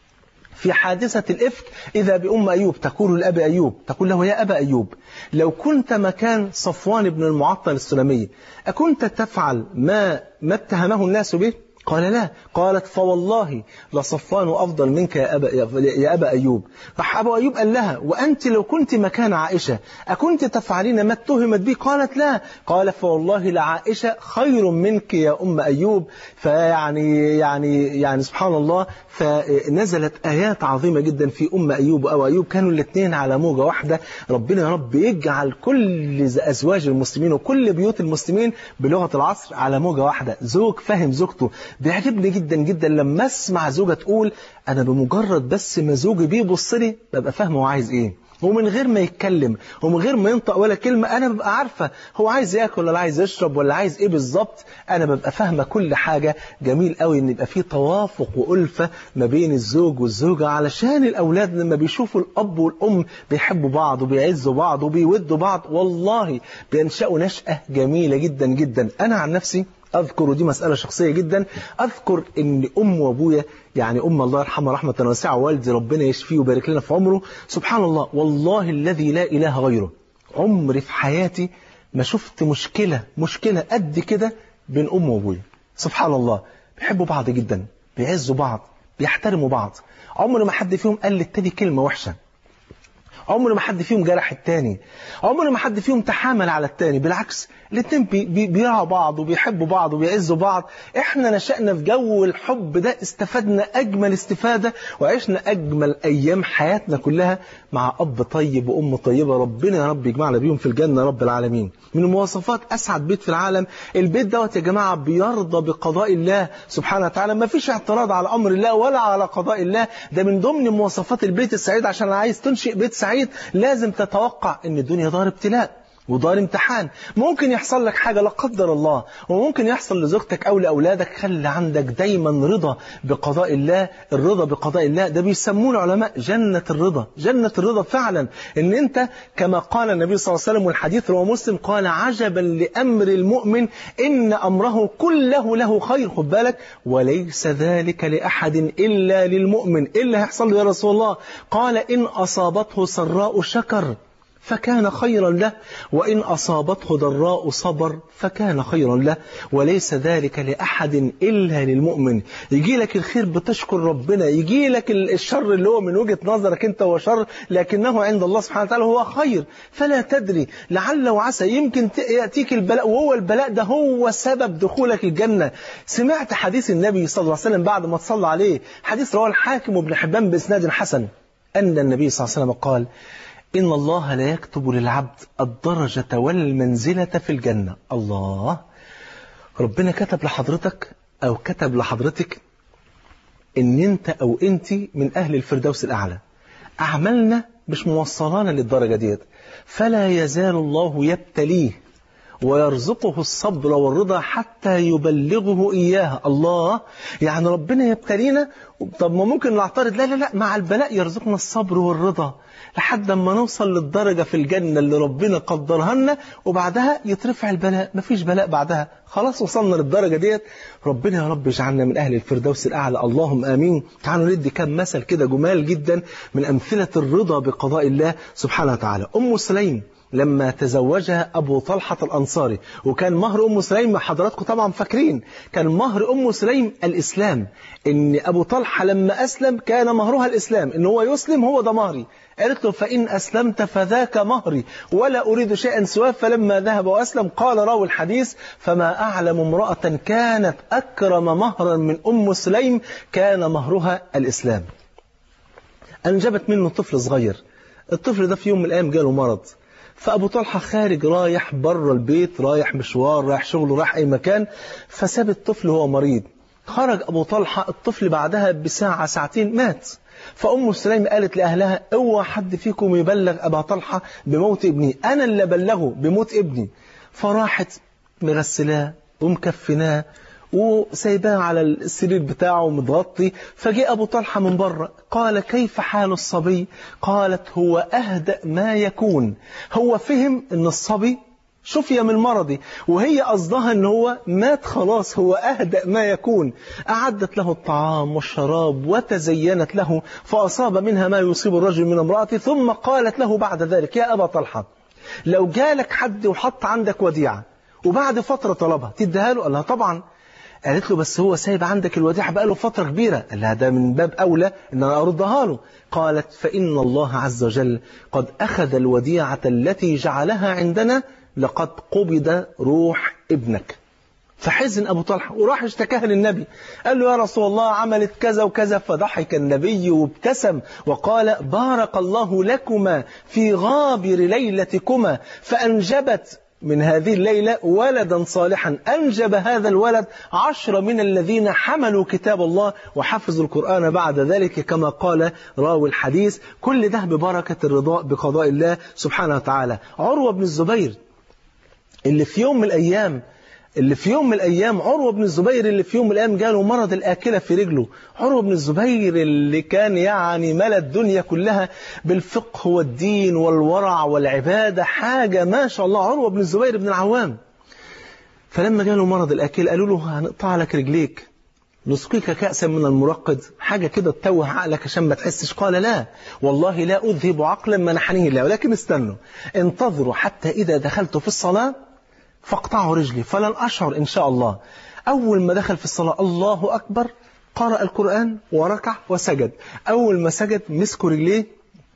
في حادثة الإفك إذا بأم أيوب تقول لأبي أيوب تقول له يا أبا أيوب لو كنت مكان صفوان بن المعطل السلمي أكنت تفعل ما ما اتهمه الناس به قال لا قالت فوالله لصفوان أفضل منك يا أبا, يا أبا أيوب راح أبو أيوب قال لها وأنت لو كنت مكان عائشة أكنت تفعلين ما اتهمت به قالت لا قال فوالله لعائشة خير منك يا أم أيوب فيعني يعني يعني سبحان الله فنزلت آيات عظيمة جدا في أم أيوب وأبو أيوب كانوا الاثنين على موجة واحدة ربنا يا رب يجعل كل أزواج المسلمين وكل بيوت المسلمين بلغة العصر على موجة واحدة زوج فهم زوجته بيعجبني جدا جدا لما اسمع زوجة تقول انا بمجرد بس ما زوجي بيبص لي ببقى فاهمه هو عايز ايه ومن غير ما يتكلم ومن غير ما ينطق ولا كلمة أنا ببقى عارفة هو عايز ياكل ولا عايز يشرب ولا عايز إيه بالظبط أنا ببقى فاهمة كل حاجة جميل قوي إن يبقى في توافق وألفة ما بين الزوج والزوجة علشان الأولاد لما بيشوفوا الأب والأم بيحبوا بعض وبيعزوا بعض وبيودوا بعض والله بينشأوا نشأة جميلة جدا جدا أنا عن نفسي أذكر ودي مسألة شخصية جدا أذكر إن أم وأبويا يعني أم الله يرحمها رحمة واسعة والدي ربنا يشفيه ويبارك لنا في عمره سبحان الله والله الذي لا إله غيره عمري في حياتي ما شفت مشكلة مشكلة قد كده بين أم وأبويا سبحان الله بيحبوا بعض جدا بيعزوا بعض بيحترموا بعض عمر ما حد فيهم قال للتاني كلمة وحشة عمر ما حد فيهم جرح التاني عمر ما حد فيهم تحامل على التاني بالعكس الاتنين بي بي بيرعوا بعض وبيحبوا بعض وبيعزوا بعض احنا نشأنا في جو الحب ده استفدنا اجمل استفادة وعشنا اجمل ايام حياتنا كلها مع اب طيب وام طيبة ربنا يا رب يجمعنا بيهم في الجنة رب العالمين من مواصفات اسعد بيت في العالم البيت دوت يا جماعة بيرضى بقضاء الله سبحانه وتعالى ما فيش اعتراض على امر الله ولا على قضاء الله ده من ضمن مواصفات البيت السعيد عشان عايز تنشئ بيت سعيد لازم تتوقع ان الدنيا دار ابتلاء ودار امتحان ممكن يحصل لك حاجة لا قدر الله وممكن يحصل لزوجتك أو لأولادك خلي عندك دايما رضا بقضاء الله الرضا بقضاء الله ده بيسموه العلماء جنة الرضا جنة الرضا فعلا ان انت كما قال النبي صلى الله عليه وسلم والحديث رواه مسلم قال عجبا لأمر المؤمن إن أمره كله له خير خد بالك وليس ذلك لأحد إلا للمؤمن إيه اللي هيحصل له يا رسول الله قال إن أصابته سراء شكر فكان خيرا له وإن أصابته ضراء صبر فكان خيرا له وليس ذلك لأحد إلا للمؤمن يجي لك الخير بتشكر ربنا يجي لك الشر اللي هو من وجهة نظرك أنت هو شر لكنه عند الله سبحانه وتعالى هو خير فلا تدري لعل وعسى يمكن يأتيك البلاء وهو البلاء ده هو سبب دخولك الجنة سمعت حديث النبي صلى الله عليه وسلم بعد ما تصلى عليه حديث رواه الحاكم وابن حبان بإسناد حسن أن النبي صلى الله عليه وسلم قال إن الله لا يكتب للعبد الدرجة والمنزلة في الجنة الله ربنا كتب لحضرتك أو كتب لحضرتك إن أنت أو أنت من أهل الفردوس الأعلى أعمالنا مش موصلانا للدرجة ديت فلا يزال الله يبتليه ويرزقه الصبر والرضا حتى يبلغه إياها الله يعني ربنا يبتلينا طب ما ممكن نعترض لا لا لا مع البلاء يرزقنا الصبر والرضا لحد ما نوصل للدرجة في الجنة اللي ربنا قدرها لنا وبعدها يترفع البلاء مفيش بلاء بعدها خلاص وصلنا للدرجة ديت ربنا يا رب يجعلنا من أهل الفردوس الأعلى اللهم آمين تعالوا ندي كم مثل كده جمال جدا من أمثلة الرضا بقضاء الله سبحانه وتعالى أم سليم لما تزوجها أبو طلحة الأنصاري وكان مهر أم سليم حضراتكم طبعا فاكرين كان مهر أم سليم الإسلام إن أبو طلحة لما أسلم كان مهرها الإسلام إن هو يسلم هو ده مهري قالت له فإن أسلمت فذاك مهري ولا أريد شيئا سواه فلما ذهب وأسلم قال راوي الحديث فما أعلم امرأة كانت أكرم مهرا من أم سليم كان مهرها الإسلام أنجبت منه طفل صغير الطفل ده في يوم من الأيام جاله مرض فأبو طلحة خارج رايح بره البيت رايح مشوار رايح شغله رايح أي مكان فساب الطفل وهو مريض خرج أبو طلحة الطفل بعدها بساعة ساعتين مات فأم سليم قالت لأهلها اوعى حد فيكم يبلغ أبا طلحة بموت ابني أنا اللي بلغه بموت ابني فراحت مغسلاه ومكفناه وسايباه على السرير بتاعه متغطي فجاء أبو طلحة من بره قال كيف حال الصبي قالت هو أهدأ ما يكون هو فهم أن الصبي شفي من مرضي وهي قصدها ان هو مات خلاص هو أهدأ ما يكون أعدت له الطعام والشراب وتزينت له فأصاب منها ما يصيب الرجل من امرأته ثم قالت له بعد ذلك يا أبا طلحة لو جالك حد وحط عندك وديعة وبعد فترة طلبها تديها له قال لها طبعا قالت له بس هو سايب عندك الوديعة بقاله فترة كبيرة قال لها ده من باب أولى إن أنا أردها له قالت فإن الله عز وجل قد أخذ الوديعة التي جعلها عندنا لقد قبض روح ابنك فحزن أبو طلحة وراح اشتكاها للنبي قال له يا رسول الله عملت كذا وكذا فضحك النبي وابتسم وقال بارك الله لكما في غابر ليلتكما فأنجبت من هذه الليلة ولدا صالحا أنجب هذا الولد عشر من الذين حملوا كتاب الله وحفظوا القرآن بعد ذلك كما قال راوي الحديث كل ده ببركة الرضاء بقضاء الله سبحانه وتعالى عروة بن الزبير اللي في يوم من الأيام اللي في يوم من الأيام عروة بن الزبير اللي في يوم من الأيام جاله مرض الآكلة في رجله عروة بن الزبير اللي كان يعني ملا الدنيا كلها بالفقه والدين والورع والعبادة حاجة ما شاء الله عروة بن الزبير بن العوام فلما جاله مرض الأكل قالوا له هنقطع لك رجليك نسقيك كأسا من المرقد حاجة كده تتوه عقلك عشان ما تحسش قال لا والله لا أذهب عقلا منحنيه الله ولكن استنوا انتظروا حتى إذا دخلت في الصلاة فاقطعوا رجلي فلن أشعر إن شاء الله أول ما دخل في الصلاة الله أكبر قرأ القرآن وركع وسجد أول ما سجد مسكوا رجليه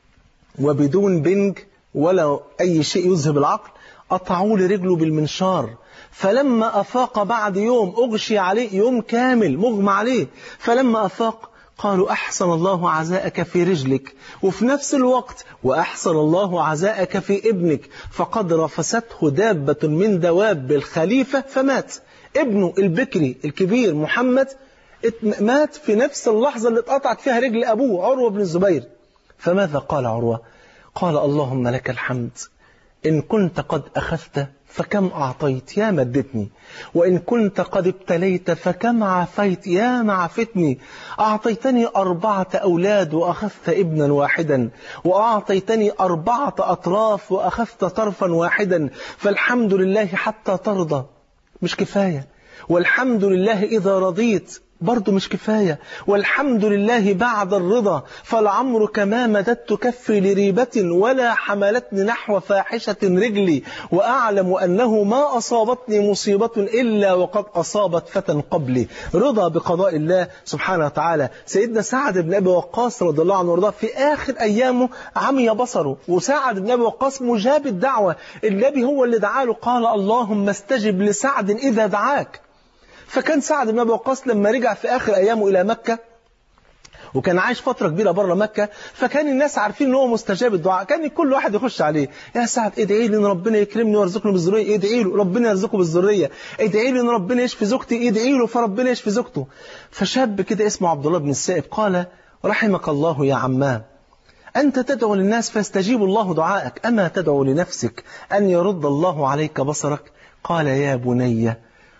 وبدون بنج ولا أي شيء يذهب العقل قطعوا لي رجله بالمنشار فلما أفاق بعد يوم أغشي عليه يوم كامل مغمى عليه فلما أفاق قالوا أحسن الله عزاءك في رجلك وفي نفس الوقت وأحسن الله عزاءك في ابنك فقد رفسته دابة من دواب الخليفة فمات ابنه البكري الكبير محمد مات في نفس اللحظة اللي اتقطعت فيها رجل أبوه عروة بن الزبير فماذا قال عروة قال اللهم لك الحمد إن كنت قد أخذت فكم أعطيت يا مدتني وإن كنت قد ابتليت فكم عافيت يا معفتني أعطيتني أربعة أولاد وأخذت ابنا واحدا وأعطيتني أربعة أطراف وأخذت طرفا واحدا فالحمد لله حتى ترضى مش كفاية والحمد لله إذا رضيت برضه مش كفاية والحمد لله بعد الرضا فالعمر ما مددت كفي لريبة ولا حملتني نحو فاحشة رجلي وأعلم أنه ما أصابتني مصيبة إلا وقد أصابت فتى قبلي رضا بقضاء الله سبحانه وتعالى سيدنا سعد بن أبي وقاص رضي الله عنه وارضاه في آخر أيامه عمي بصره وسعد بن أبي وقاص مجاب الدعوة النبي هو اللي دعاله قال اللهم استجب لسعد إذا دعاك فكان سعد بن أبي وقاص لما رجع في آخر أيامه إلى مكة وكان عايش فترة كبيرة بره مكة فكان الناس عارفين ان هو مستجاب الدعاء كان كل واحد يخش عليه يا سعد ادعي لي ان ربنا يكرمني ويرزقني بالذرية ادعي له ربنا يرزقه بالذرية ادعي لي ان ربنا يشفي زوجتي ادعي له فربنا يشفي زوجته فشاب كده اسمه عبد الله بن السائب قال رحمك الله يا عماه أنت تدعو للناس فيستجيب الله دعائك أما تدعو لنفسك أن يرد الله عليك بصرك قال يا بني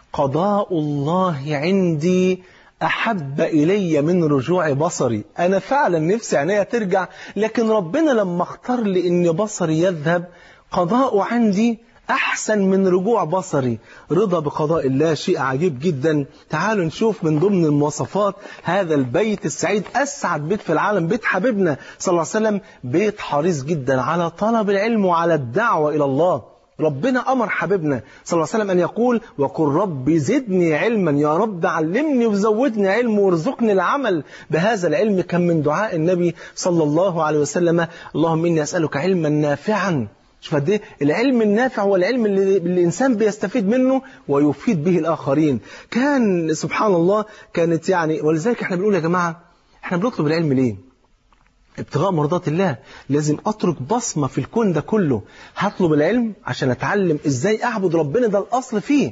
قضاء الله عندي أحب إلي من رجوع بصري أنا فعلا نفسي عينيا ترجع لكن ربنا لما اختار لي أن بصري يذهب قضاء عندي أحسن من رجوع بصري رضا بقضاء الله شيء عجيب جدا تعالوا نشوف من ضمن المواصفات هذا البيت السعيد أسعد بيت في العالم بيت حبيبنا صلى الله عليه وسلم بيت حريص جدا على طلب العلم وعلى الدعوة إلى الله ربنا أمر حبيبنا صلى الله عليه وسلم أن يقول وقل رب زدني علما يا رب علمني وزودني علم وارزقني العمل بهذا العلم كم من دعاء النبي صلى الله عليه وسلم اللهم إني أسألك علما نافعا شوف قد ايه العلم النافع هو العلم اللي, اللي الانسان بيستفيد منه ويفيد به الاخرين كان سبحان الله كانت يعني ولذلك احنا بنقول يا جماعه احنا بنطلب العلم ليه ابتغاء مرضات الله لازم اترك بصمه في الكون ده كله هطلب العلم عشان اتعلم ازاي اعبد ربنا ده الاصل فيه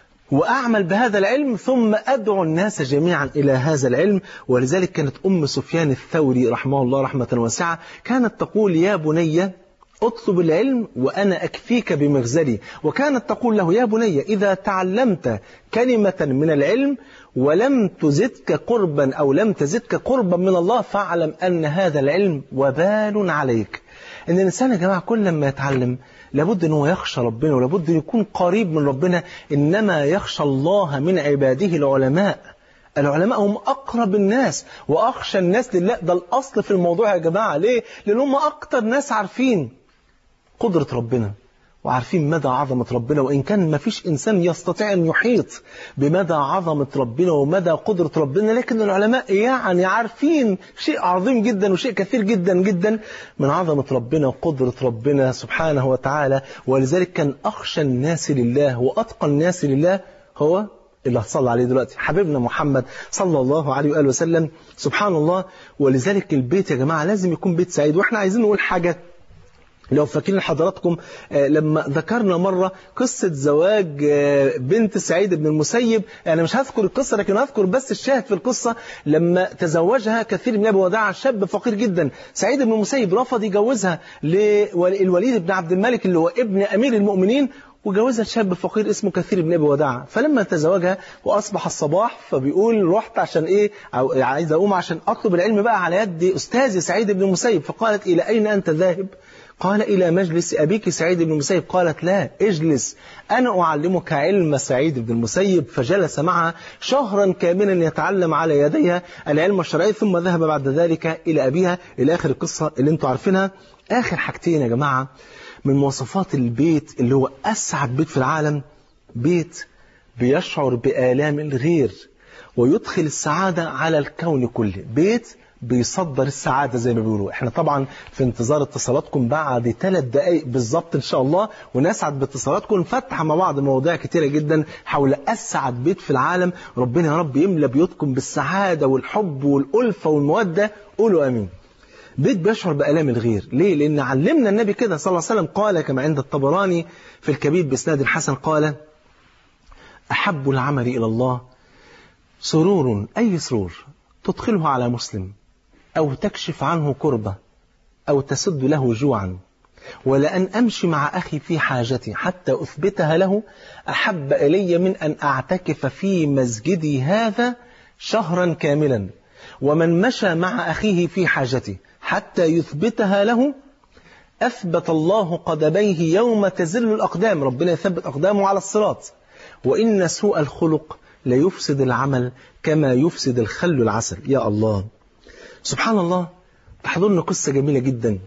وأعمل بهذا العلم ثم أدعو الناس جميعا إلى هذا العلم ولذلك كانت أم سفيان الثوري رحمه الله رحمة واسعة كانت تقول يا بني اطلب العلم وأنا أكفيك بمغزلي وكانت تقول له يا بني إذا تعلمت كلمة من العلم ولم تزدك قربا أو لم تزدك قربا من الله فاعلم أن هذا العلم وبال عليك إن الإنسان يا جماعة كل ما يتعلم لابد أنه يخشى ربنا ولابد أن يكون قريب من ربنا إنما يخشى الله من عباده العلماء العلماء هم أقرب الناس وأخشى الناس لله ده الأصل في الموضوع يا جماعة ليه؟ لأن هم أكتر ناس عارفين قدرة ربنا وعارفين مدى عظمة ربنا وإن كان ما فيش إنسان يستطيع أن يحيط بمدى عظمة ربنا ومدى قدرة ربنا لكن العلماء يعني عارفين شيء عظيم جدا وشيء كثير جدا جدا من عظمة ربنا وقدرة ربنا سبحانه وتعالى ولذلك كان أخشى الناس لله وأتقى الناس لله هو اللي هتصلى عليه دلوقتي حبيبنا محمد صلى الله عليه وآله وسلم سبحان الله ولذلك البيت يا جماعة لازم يكون بيت سعيد وإحنا عايزين نقول حاجة لو فاكرين حضراتكم لما ذكرنا مرة قصة زواج بنت سعيد بن المسيب أنا مش هذكر القصة لكن هذكر بس الشاهد في القصة لما تزوجها كثير من أبي وداع شاب فقير جدا سعيد بن المسيب رفض يجوزها للوليد بن عبد الملك اللي هو ابن أمير المؤمنين وجوزها شاب فقير اسمه كثير بن ابي وداع فلما تزوجها واصبح الصباح فبيقول رحت عشان ايه عايز اقوم عشان اطلب العلم بقى على يد استاذي سعيد بن المسيب فقالت الى اين انت ذاهب قال إلى مجلس أبيك سعيد بن المسيب قالت لا اجلس أنا أعلمك علم سعيد بن المسيب فجلس معها شهرا كاملا يتعلم على يديها العلم الشرعي ثم ذهب بعد ذلك إلى أبيها إلى آخر القصة اللي انتم عارفينها آخر حاجتين يا جماعة من مواصفات البيت اللي هو أسعد بيت في العالم بيت بيشعر بآلام الغير ويدخل السعادة على الكون كله بيت بيصدر السعادة زي ما بيقولوا احنا طبعا في انتظار اتصالاتكم بعد ثلاث دقائق بالظبط ان شاء الله ونسعد باتصالاتكم نفتح مع بعض مواضيع كتيرة جدا حول اسعد بيت في العالم ربنا يا رب يملى بيوتكم بالسعادة والحب والألفة والمودة قولوا امين بيت بيشعر بألام الغير ليه؟ لأن علمنا النبي كده صلى الله عليه وسلم قال كما عند الطبراني في الكبير بإسناد الحسن قال أحب العمل إلى الله سرور أي سرور تدخله على مسلم أو تكشف عنه كربة أو تسد له جوعا ولأن أمشي مع أخي في حاجتي حتى أثبتها له أحب إلي من أن أعتكف في مسجدي هذا شهرا كاملا ومن مشى مع أخيه في حاجته حتى يثبتها له أثبت الله قدميه يوم تزل الأقدام ربنا يثبت أقدامه على الصراط وإن سوء الخلق ليفسد العمل كما يفسد الخل العسل يا الله سبحان الله تحضرنا قصة جميلة جدا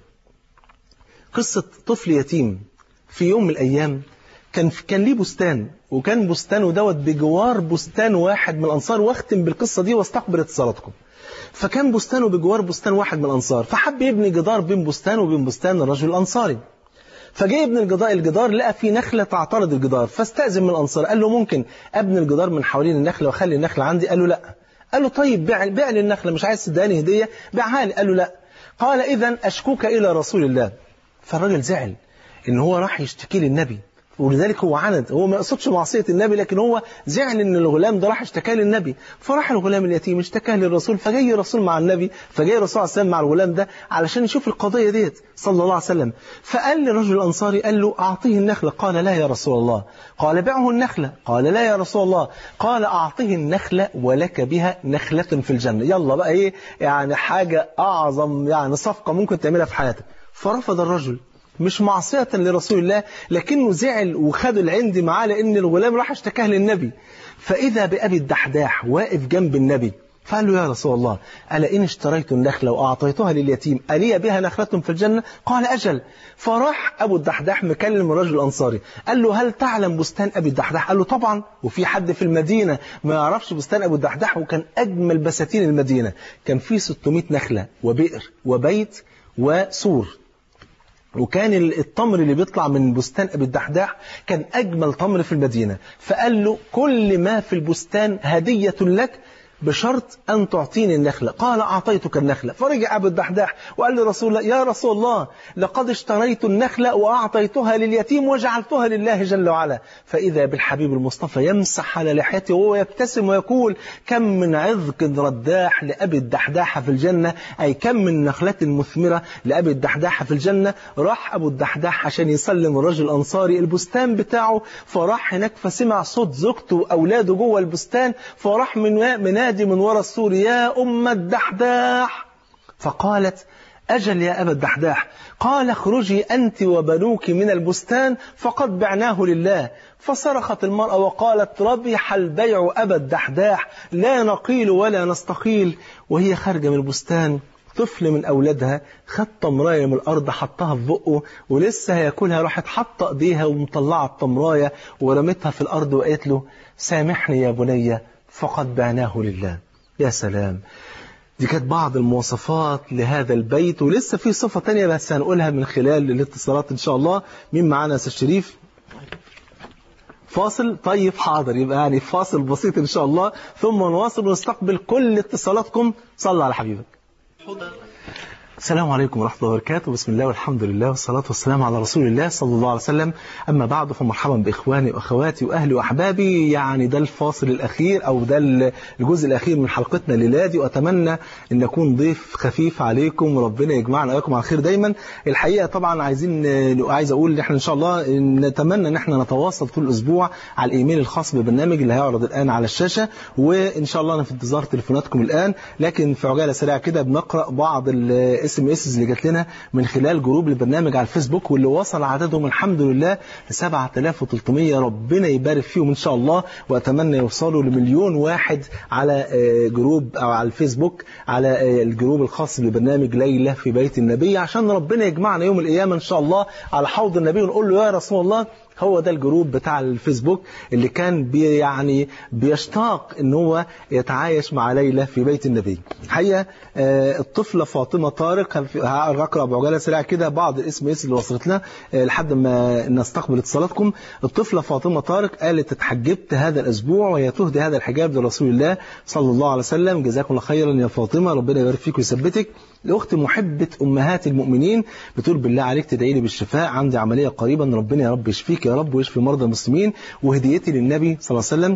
قصة طفل يتيم في يوم من الأيام كان كان ليه بستان وكان بستانه دوت بجوار بستان واحد من الأنصار واختم بالقصة دي واستقبل اتصالاتكم فكان بستانه بجوار بستان واحد من الأنصار فحب يبني جدار بين بستانه وبين بستان الرجل الأنصاري فجاء ابن الجدار الجدار لقى في نخلة تعترض الجدار فاستأذن من الأنصار قال له ممكن أبني الجدار من حوالين النخلة وأخلي النخلة عندي قال له لا قال له طيب بيع, بيع لي النخلة مش عايز تداني هدية بيعها لي قال له لا قال إذا أشكوك إلى رسول الله فالراجل زعل إن هو راح يشتكي للنبي ولذلك هو عند هو ما يقصدش معصية النبي لكن هو زعل ان الغلام ده راح اشتكى للنبي فراح الغلام اليتيم اشتكى للرسول فجاي الرسول مع النبي فجاي الرسول عليه السلام مع الغلام ده علشان يشوف القضية ديت صلى الله عليه وسلم فقال للرجل الأنصاري قال له أعطيه النخلة قال لا يا رسول الله قال بعه النخلة قال لا يا رسول الله قال أعطيه النخلة ولك بها نخلة في الجنة يلا بقى ايه يعني حاجة أعظم يعني صفقة ممكن تعملها في حياتك فرفض الرجل مش معصية لرسول الله لكنه زعل وخد العند معاه لأن الغلام راح اشتكاه للنبي فإذا بأبي الدحداح واقف جنب النبي فقال له يا رسول الله ألا إن اشتريت النخلة وأعطيتها لليتيم ألي بها نخلة في الجنة قال أجل فراح أبو الدحداح مكلم الرجل الأنصاري قال له هل تعلم بستان أبي الدحداح قال له طبعا وفي حد في المدينة ما يعرفش بستان أبو الدحداح وكان أجمل بساتين المدينة كان فيه 600 نخلة وبئر وبيت وسور وكان التمر اللي بيطلع من بستان أبي الدحداح كان أجمل تمر في المدينة فقال له كل ما في البستان هدية لك بشرط أن تعطيني النخلة قال أعطيتك النخلة فرجع أبو الدحداح وقال لرسول الله يا رسول الله لقد اشتريت النخلة وأعطيتها لليتيم وجعلتها لله جل وعلا فإذا بالحبيب المصطفى يمسح على لحيته وهو يبتسم ويقول كم من عذق رداح لأبي الدحداح في الجنة أي كم من نخلة مثمرة لأبي الدحداح في الجنة راح أبو الدحداح عشان يسلم الرجل الأنصاري البستان بتاعه فراح هناك فسمع صوت زوجته وأولاده جوه البستان فراح من منادي من وراء السور يا أم الدحداح فقالت أجل يا أبا الدحداح قال اخرجي أنت وبنوك من البستان فقد بعناه لله فصرخت المرأة وقالت ربح البيع أبا الدحداح لا نقيل ولا نستقيل وهي خارجة من البستان طفل من أولادها خد تمراية من الأرض حطها في بقه ولسه هياكلها راحت حاطة إيديها ومطلعة التمراية ورمتها في الأرض وقالت له سامحني يا بني فقد بعناه لله يا سلام دي كانت بعض المواصفات لهذا البيت ولسه في صفة تانية بس هنقولها من خلال الاتصالات إن شاء الله مين معانا يا أستاذ شريف فاصل طيب حاضر يبقى يعني فاصل بسيط إن شاء الله ثم نواصل ونستقبل كل اتصالاتكم صلى على حبيبك السلام عليكم ورحمة الله وبركاته بسم الله والحمد لله والصلاة والسلام على رسول الله صلى الله عليه وسلم أما بعد فمرحبا بإخواني وأخواتي وأهلي وأحبابي يعني ده الفاصل الأخير أو ده الجزء الأخير من حلقتنا ليلادي وأتمنى أن نكون ضيف خفيف عليكم وربنا يجمعنا وإياكم على خير دايما الحقيقة طبعا عايزين عايز أقول إن إحنا إن شاء الله نتمنى أن إحنا نتواصل طول الأسبوع على الإيميل الخاص بالبرنامج اللي هيعرض الآن على الشاشة وإن شاء الله أنا في انتظار تليفوناتكم الآن لكن في عجالة سريعة كده بنقرأ بعض الاس ام اس اللي جات لنا من خلال جروب البرنامج على الفيسبوك واللي وصل عددهم الحمد لله ل 7300 ربنا يبارك فيهم ان شاء الله واتمنى يوصلوا لمليون واحد على آه، جروب او على الفيسبوك على آه، الجروب الخاص ببرنامج ليله في بيت النبي عشان ربنا يجمعنا يوم القيامه ان شاء الله على حوض النبي ونقول له يا رسول الله هو ده الجروب بتاع الفيسبوك اللي كان بي يعني بيشتاق ان هو يتعايش مع ليلى في بيت النبي حقيقه آه، الطفله فاطمه طارق هل في- هقرا بعجاله سريعه كده بعض الاسم اس اللي وصلت لنا آه، لحد ما نستقبل اتصالاتكم الطفله فاطمه طارق قالت اتحجبت هذا الاسبوع وهي تهدي هذا الحجاب لرسول الله صلى الله عليه وسلم جزاكم الله خيرا يا فاطمه ربنا يبارك فيك ويثبتك الاخت محبه امهات المؤمنين بتقول بالله عليك تدعي لي بالشفاء عندي عمليه قريبا ربنا يا رب يشفيك يا رب ويشفي مرضى المسلمين وهديتي للنبي صلى الله عليه وسلم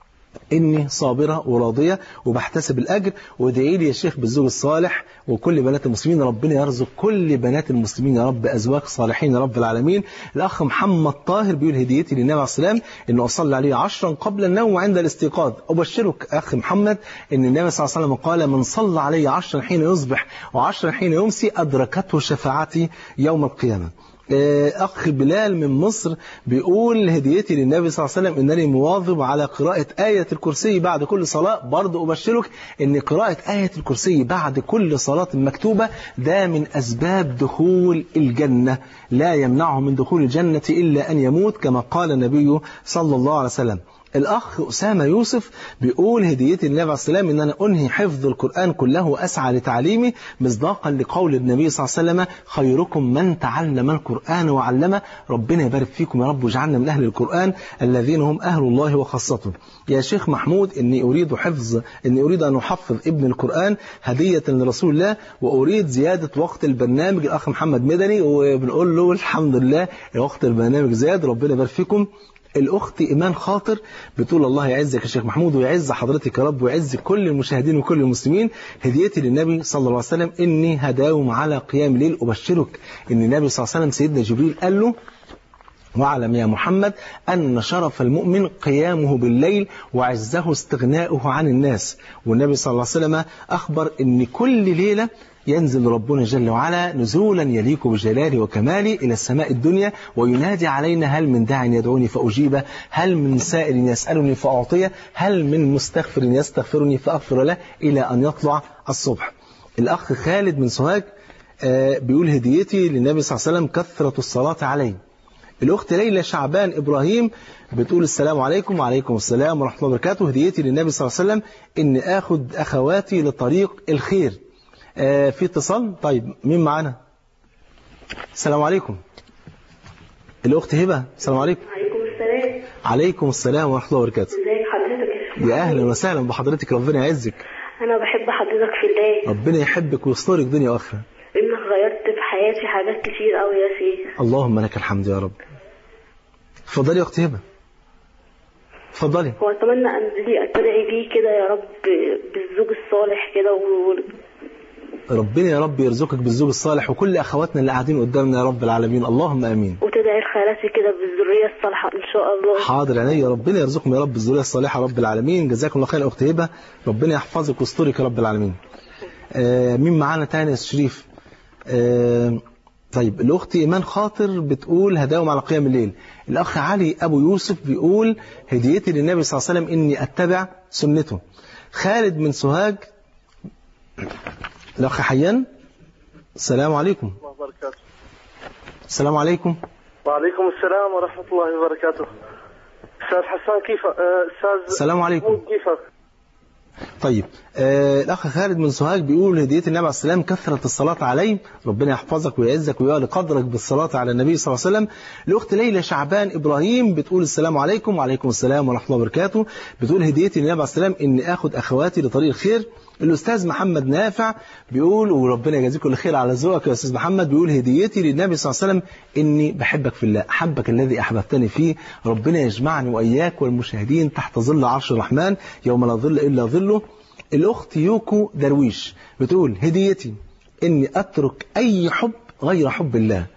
إني صابرة وراضية وبحتسب الأجر وادعي لي يا شيخ بالزوج الصالح وكل بنات المسلمين ربنا يرزق كل بنات المسلمين يا رب أزواج صالحين يا رب العالمين الأخ محمد طاهر بيقول هديتي للنبي عليه السلام إنه أصلي عليه عشرا قبل النوم وعند الاستيقاظ أبشرك أخ محمد إن النبي صلى الله عليه وسلم قال من صلى علي عشرا حين يصبح وعشرا حين يمسي أدركته شفاعتي يوم القيامة آه، أخ بلال من مصر بيقول هديتي للنبي صلى الله عليه وسلم إنني مواظب على قراءة آية الكرسي بعد كل صلاة برضه أبشرك إن قراءة آية الكرسي بعد كل صلاة مكتوبة ده من أسباب دخول الجنة لا يمنعه من دخول الجنة إلا أن يموت كما قال النبي صلى الله عليه وسلم الأخ أسامة يوسف بيقول هديتي للنبي عليه السلام إن أنا أنهي حفظ القرآن كله وأسعى لتعليمه مصداقا لقول النبي صلى الله عليه وسلم خيركم من تعلم القرآن وعلمه ربنا يبارك فيكم يا رب واجعلنا من أهل القرآن الذين هم أهل الله وخاصته يا شيخ محمود إني أريد حفظ إني أريد أن أحفظ ابن القرآن هدية لرسول الله وأريد زيادة وقت البرنامج الأخ محمد مدني وبنقول له الحمد لله وقت البرنامج زاد ربنا يبارك فيكم الأخت إيمان خاطر بتقول الله يعزك يا شيخ محمود ويعز حضرتك يا رب ويعز كل المشاهدين وكل المسلمين هديتي للنبي صلى الله عليه وسلم إني هداوم على قيام الليل أبشرك إن النبي صلى الله عليه وسلم سيدنا جبريل قال له واعلم يا محمد أن شرف المؤمن قيامه بالليل وعزه استغناؤه عن الناس والنبي صلى الله عليه وسلم أخبر أن كل ليلة ينزل ربنا جل وعلا نزولا يليق بجلاله وكماله إلى السماء الدنيا وينادي علينا هل من داع يدعوني فأجيبه هل من سائل يسألني فأعطيه هل من مستغفر يستغفرني فأغفر له إلى أن يطلع الصبح الأخ خالد من سوهاج آه، بيقول هديتي للنبي صلى الله عليه وسلم كثرة الصلاة عليه الأخت ليلى شعبان إبراهيم بتقول السلام عليكم وعليكم السلام ورحمة الله وبركاته هديتي للنبي صلى الله عليه وسلم إني آخد أخواتي لطريق الخير آه في اتصال طيب مين معانا السلام عليكم الأخت هبة السلام عليكم عليكم السلام عليكم السلام ورحمة الله وبركاته ازيك حضرتك يا أهلا وسهلا بحضرتك ربنا يعزك انا بحب حضرتك في الله ربنا يحبك ويسترك دنيا وآخرة انك غيرت في حياتي حاجات كتير قوي يا سيدي اللهم لك الحمد يا رب اتفضلي يا أخت هبة اتفضلي واتمنى انزلي ادعي بيه كده يا رب بالزوج الصالح كده و... ربنا يا رب يرزقك بالزوج الصالح وكل أخواتنا اللي قاعدين قدامنا يا رب العالمين اللهم آمين وتدعي لخالاتي كده بالذريه الصالحه ان شاء الله حاضر عينيا ربنا يرزقكم يا رب الذريه الصالحه رب العالمين جزاكم الله خير يا اخت هبه ربنا يحفظك ويسترك يا رب العالمين آه مين معانا تاني يا أستاذ شريف آه طيب الاخت ايمان خاطر بتقول هداهم على قيام الليل الاخ علي ابو يوسف بيقول هديتي للنبي صلى الله عليه وسلم اني اتبع سنته خالد من سوهاج الاخ حيان السلام عليكم الله وبركاته السلام عليكم وعليكم السلام ورحمة الله وبركاته أستاذ حسان كيف أه، أستاذ السلام عليكم. محمود كيفك طيب آه الأخ خالد من سوهاج بيقول هدية النبي عليه السلام كثرة الصلاة عليه ربنا يحفظك ويعزك ويعلي قدرك بالصلاة على النبي صلى الله عليه وسلم الأخت ليلى شعبان إبراهيم بتقول السلام عليكم وعليكم السلام ورحمة الله وبركاته بتقول هديتي للنبي عليه السلام إني آخد أخواتي لطريق الخير الأستاذ محمد نافع بيقول وربنا يجازيك كل خير على ذوقك يا أستاذ محمد بيقول هديتي للنبي صلى الله عليه وسلم إني بحبك في الله أحبك الذي أحببتني فيه ربنا يجمعني وإياك والمشاهدين تحت ظل عرش الرحمن يوم لا ظل إلا ظله الأخت يوكو درويش بتقول هديتي إني أترك أي حب غير حب الله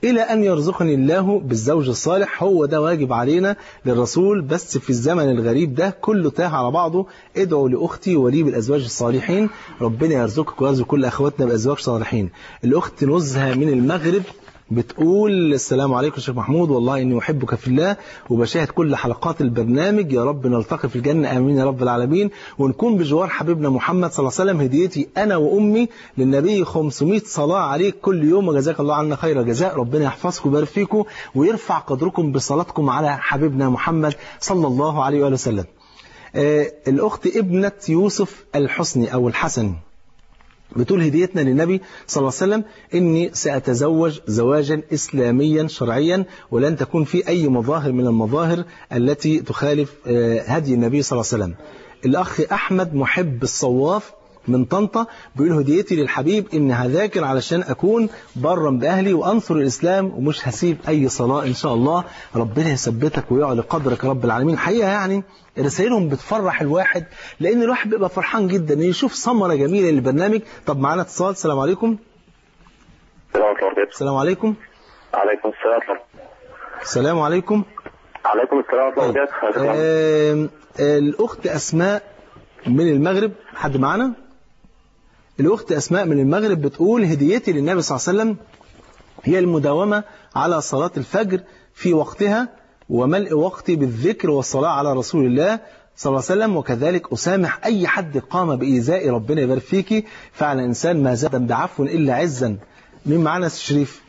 إلى أن يرزقني الله بالزوج الصالح هو ده واجب علينا للرسول بس في الزمن الغريب ده كله تاه على بعضه ادعوا لأختي ولي بالأزواج الصالحين ربنا يرزقك ويرزق كل أخواتنا بأزواج صالحين الأخت نزهة من المغرب بتقول السلام عليكم شيخ محمود والله إني أحبك في الله وبشاهد كل حلقات البرنامج يا رب نلتقي في الجنة آمين يا رب العالمين ونكون بجوار حبيبنا محمد صلى الله عليه وسلم هديتي أنا وأمي للنبي 500 صلاة عليك كل يوم وجزاك الله عنا خير الجزاء ربنا يحفظكم ويبارك فيكم ويرفع قدركم بصلاتكم على حبيبنا محمد صلى الله عليه وآله وسلم آه الأخت ابنة يوسف الحسني أو الحسني بتقول هديتنا للنبي صلى الله عليه وسلم إني سأتزوج زواجا إسلاميا شرعيا ولن تكون في أي مظاهر من المظاهر التي تخالف هدي النبي صلى الله عليه وسلم الأخ أحمد محب الصواف من طنطا بيقول هديتي للحبيب إن هذاكر علشان أكون برا بأهلي وأنصر الإسلام ومش هسيب أي صلاة إن شاء الله ربنا يثبتك ويعلي قدرك رب العالمين حقيقة يعني رسائلهم بتفرح الواحد لأن الواحد بيبقى فرحان جدا إن يشوف ثمرة جميلة للبرنامج طب معانا اتصال السلام عليكم السلام عليكم السلام عليكم عليكم السلام السلام عليكم عليكم السلام ورحمة الله وبركاته آه الأخت أسماء من المغرب حد معانا الأخت أسماء من المغرب بتقول هديتي للنبي صلى الله عليه وسلم هي المداومة على صلاة الفجر في وقتها وملء وقتي بالذكر والصلاة على رسول الله صلى الله عليه وسلم وكذلك أسامح أي حد قام بإيذاء ربنا يبارك فيكي فعلى إنسان ما زاد بعفو إلا عزا مين معانا الشريف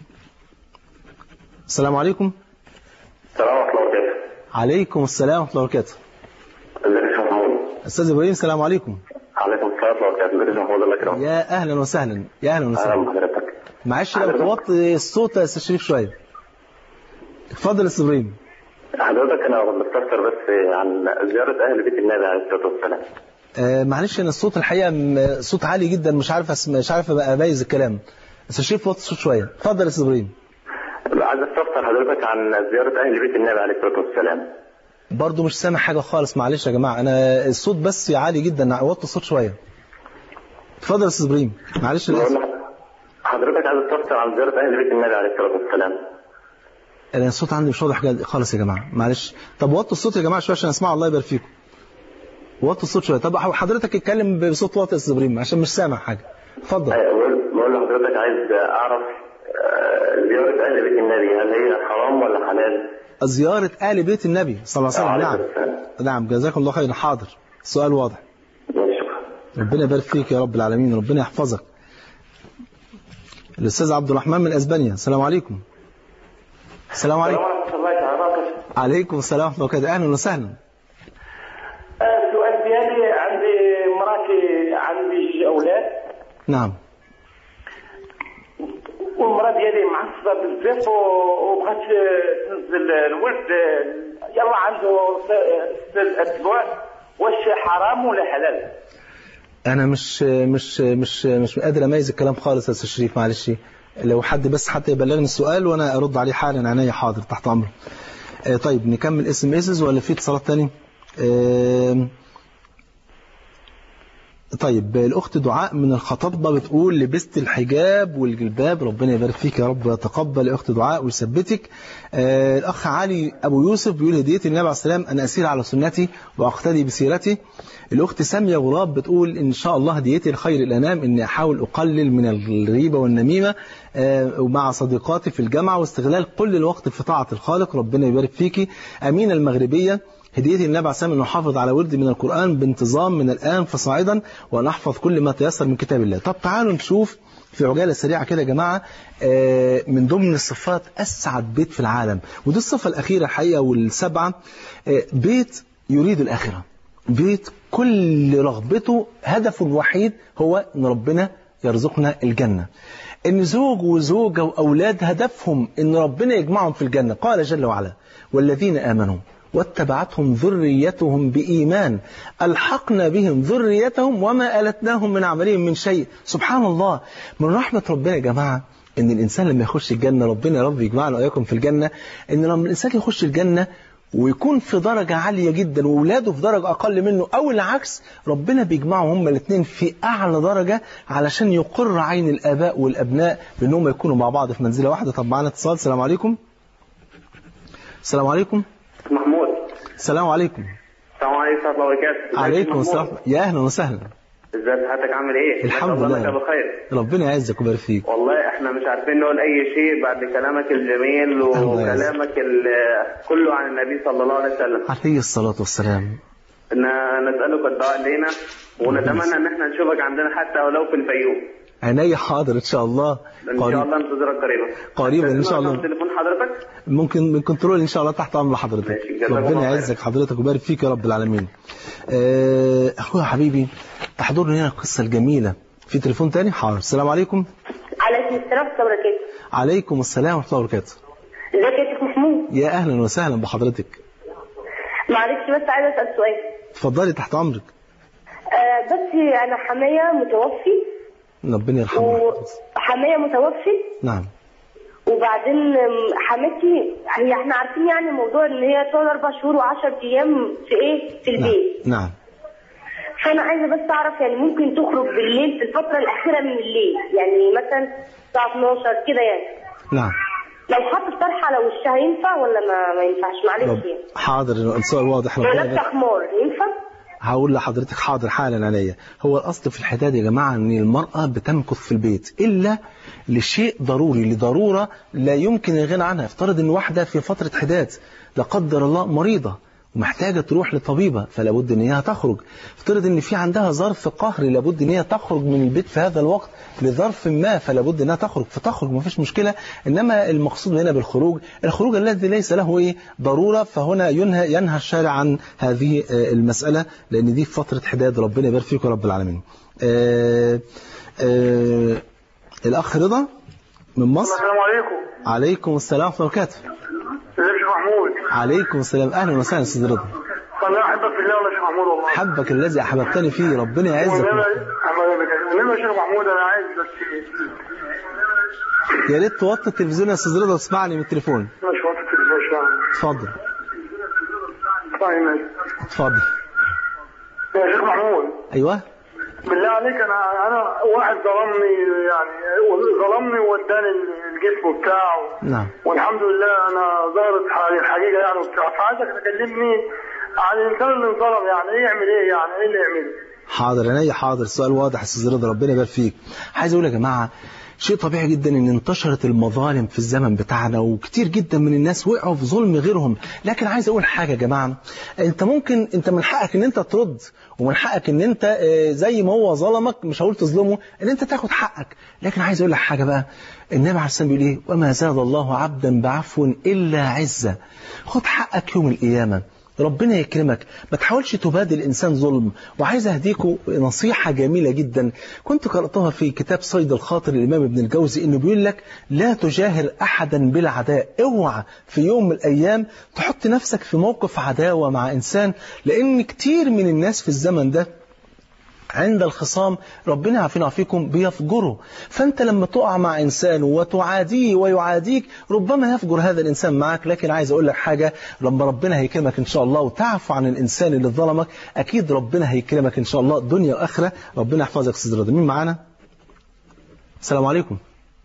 السلام عليكم السلام ورحمة الله وبركاته عليكم السلام ورحمة الله وبركاته ازيك يا محمود أستاذ إبراهيم السلام عليكم عليكم السلام ورحمة الله وبركاته ازيك يا محمود الله يكرمك يا أهلا وسهلا يا أهلا اهلا وسهلا بحضرتك معلش لو توطي الصوت يا أستاذ شريف شوية اتفضل يا أستاذ إبراهيم حضرتك انا بستفسر بس عن زيارة اهل بيت النبي عليه الصلاة والسلام آه معلش انا الصوت الحقيقه م- صوت عالي جدا مش عارف أسم... مش عارف ابقى اميز الكلام بس شريف وطي الصوت شويه اتفضل يا استاذ ابراهيم عايز استفسر حضرتك عن زيارة اهل بيت النبي عليه الصلاة والسلام برضو مش سامع حاجه خالص معلش يا جماعه انا الصوت بس عالي جدا وطي الصوت شويه اتفضل يا استاذ ابراهيم معلش أنا بقول آسف. لح- حضرتك عايز استفسر عن زيارة اهل بيت النبي عليه الصلاة والسلام انا الصوت عندي مش واضح جد- خالص يا جماعه معلش طب وطي الصوت يا جماعه شويه عشان اسمع الله يبارك فيكم وطي الصوت شويه طب حضرتك اتكلم بصوت واطي يا استاذ ابراهيم عشان مش سامع حاجه اتفضل أيوة، بقول بقول لحضرتك عايز اعرف آه، زيارة اهل بيت النبي هل هي حرام ولا حلال؟ زياره ال بيت النبي صلى الله عليه وسلم عليه نعم السلام. نعم جزاكم الله خيرا حاضر السؤال واضح ماشي، شكرا ربنا يبارك فيك يا رب العالمين ربنا يحفظك الأستاذ عبد الرحمن من أسبانيا السلام عليكم السلام عليكم ورحمة الله تعالى وبركاته. عليكم السلام ورحمة الله وبركاته أهلا وسهلا آه، السؤال ديالي عندي مراتي عندي جوج أولاد نعم والمرأة ديالي معصبة بزاف و- وبغات آه، تنزل الولد آه، يلا عنده ست ست أسبوع واش حرام ولا حلال؟ أنا مش مش مش مش قادر أميز الكلام خالص يا أستاذ شريف معلش لو حد بس حتى يبلغني السؤال وأنا أرد عليه حالا عينيا حاضر تحت أمره آه، طيب نكمل اس ام اس ولا في اتصالات تاني؟ آم، طيب الأخت دعاء من الخطبة بتقول لبست الحجاب والجلباب ربنا يبارك فيك يا رب ويتقبل يا أخت دعاء ويثبتك آه الأخ علي أبو يوسف بيقول هديتي النبي عليه السلام أن أسير على سنتي وأقتدي بسيرتي الأخت سامية غراب بتقول إن شاء الله هديتي لخير الأنام إني أحاول أقلل من الغيبة والنميمة آه ومع صديقاتي في الجامعة واستغلال كل الوقت في طاعة الخالق ربنا يبارك فيكي أمينة المغربية هديتي النبي عليه السلام أن نحافظ على ورد من القرآن بانتظام من الآن فصاعدا ونحفظ كل ما تيسر من كتاب الله طب تعالوا نشوف في عجالة سريعة كده يا جماعة آه، من ضمن الصفات أسعد بيت في العالم ودي الصفة الأخيرة الحقيقة والسبعة آه، بيت يريد الآخرة بيت كل رغبته هدفه الوحيد هو أن ربنا يرزقنا الجنة ان زوج وزوجة وأولاد هدفهم ان ربنا يجمعهم في الجنة قال جل وعلا والذين آمنوا واتبعتهم ذريتهم بإيمان ألحقنا بهم ذريتهم وما ألتناهم من عملهم من شيء سبحان الله من رحمة ربنا يا جماعة ان الإنسان لما يخش الجنة ربنا يا رب يجمعنا وإياكم في الجنة ان لما الإنسان يخش الجنة ويكون في درجة عالية جدا وولاده في درجة أقل منه أو العكس ربنا بيجمعهم هما الاثنين في أعلى درجة علشان يقر عين الآباء والأبناء بأنهم يكونوا مع بعض في منزلة واحدة طب معانا اتصال السلام عليكم السلام عليكم محمود السلام عليكم السلام عليكم ورحمة الله وبركاته عليكم السلام يا أهلا وسهلا ازي حضرتك عامل ايه؟ الحمد ما شاء الله لله. لك بخير ربنا يعزك ويبارك فيك والله احنا مش عارفين نقول اي شيء بعد كلامك الجميل الله يعزك. وكلامك ال- كله عن النبي صلى الله عليه وسلم عليه الصلاة والسلام ن- نسألك الدعاء لينا ونتمنى ان احنا نشوفك عندنا حتى ولو في الفيوم عيني حاضر إن شاء الله ان شاء قريب الله ننتظرك قريبا قريبا إن شاء الله. تليفون حضرتك ممكن من كنترول ان شاء الله تحت امر حضرتك ماشي، جزاك الله ربنا خير. يعزك حضرتك ويبارك فيك يا رب العالمين آه، اخويا حبيبي تحضرني هنا القصه الجميله في تليفون تاني حاضر السلام عليكم عليكم السلام ورحمة الله وبركاته عليكم السلام ورحمه الله وبركاته ازيك يا شيخ محمود يا اهلا وسهلا بحضرتك معلش بس عايزة أسأل سؤال اتفضلي تحت امرك آه بس أنا حماية متوفي ربنا يرحمه وحماية متوفي نعم وبعدين أم، حماتي هي احنا عارفين يعني موضوع ان هي تقعد اربع شهور وعشر ايام في ايه في نعم البيت نعم فانا عايزه بس اعرف يعني ممكن تخرج بالليل في الفتره الاخيره من الليل يعني مثلا الساعه 12 كده يعني نعم لو حطت طرحه على وشها ينفع ولا ما ما ينفعش معلش رب يعني حاضر السؤال واضح ربنا لابسه يبارك. خمار ينفع هقول لحضرتك حاضر حالا عليا هو الاصل في الحداد يا جماعه ان المراه بتمكث في البيت الا لشيء ضروري لضروره لا يمكن الغنى عنها افترض ان واحده في فتره حداد لا قدر الله مريضه ومحتاجه تروح لطبيبه فلا بد ان هي تخرج افترض ان في عندها ظرف قهري لابد ان هي تخرج من البيت في هذا الوقت لظرف ما فلا بد انها تخرج فتخرج ما فيش مشكله انما المقصود هنا بالخروج الخروج الذي ليس له ايه ضروره فهنا ينهى ينهى الشارع عن هذه آه، المساله لان دي في فتره حداد ربنا يبارك فيكم يا رب العالمين آه، آه، الاخ رضا من مصر السلام عليكم عليكم السلام ورحمه الله وبركاته ازيك يا شيخ محمود عليكم السلام اهلا وسهلا استاذ رضا انا احبك في الله يا شيخ محمود والله حبك الذي احببتني فيه ربنا يعزك والنبي والنبي يا شيخ محمود انا عايز بس يا ريت توطي التلفزيون يا استاذ رضا واسمعني من التليفون مش وقت التلفزيون شويه اتفضل طيب ماشي اتفضل يا شيخ محمود ايوه بالله عليك انا انا واحد ظلمني يعني ظلمني واداني الجسم بتاعه نعم والحمد لله انا ظهرت الحقيقه يعني وبتاع فعايزك تكلمني عن الانسان اللي انظلم يعني ايه يعمل ايه يعني ايه اللي يعمله حاضر عينيا حاضر السؤال واضح يا استاذ رضا ربنا يبارك فيك عايز اقول يا جماعه شيء طبيعي جدا ان انتشرت المظالم في الزمن بتاعنا وكتير جدا من الناس وقعوا في ظلم غيرهم لكن عايز اقول حاجه يا جماعه انت ممكن انت من حقك ان انت ترد ومن حقك ان انت آه، زي ما هو ظلمك مش هقول تظلمه ان انت تاخد حقك لكن عايز اقول لك حاجه بقى النبي عليه الصلاه والسلام بيقول ايه وما زاد الله عبدا بعفو الا عزه خد حقك يوم القيامه ربنا يكرمك ما تحاولش تبادل الإنسان ظلم وعايز أهديكم نصيحة جميلة جدا كنت قرأتها في كتاب صيد الخاطر الإمام ابن الجوزي إنه بيقول لك لا تجاهر أحدا بالعداء اوعى في يوم من الأيام تحط نفسك في موقف عداوة مع إنسان لأن كتير من الناس في الزمن ده عند الخصام ربنا يعافينا ويعافيكم بيفجره فأنت لما تقع مع إنسان وتعاديه ويعاديك ربما يفجر هذا الإنسان معك لكن عايز أقول لك حاجة لما ربنا هيكرمك إن شاء الله وتعفو عن الإنسان اللي ظلمك أكيد ربنا هيكرمك إن شاء الله دنيا وآخرة ربنا يحفظك أستاذ رضا مين معانا السلام عليكم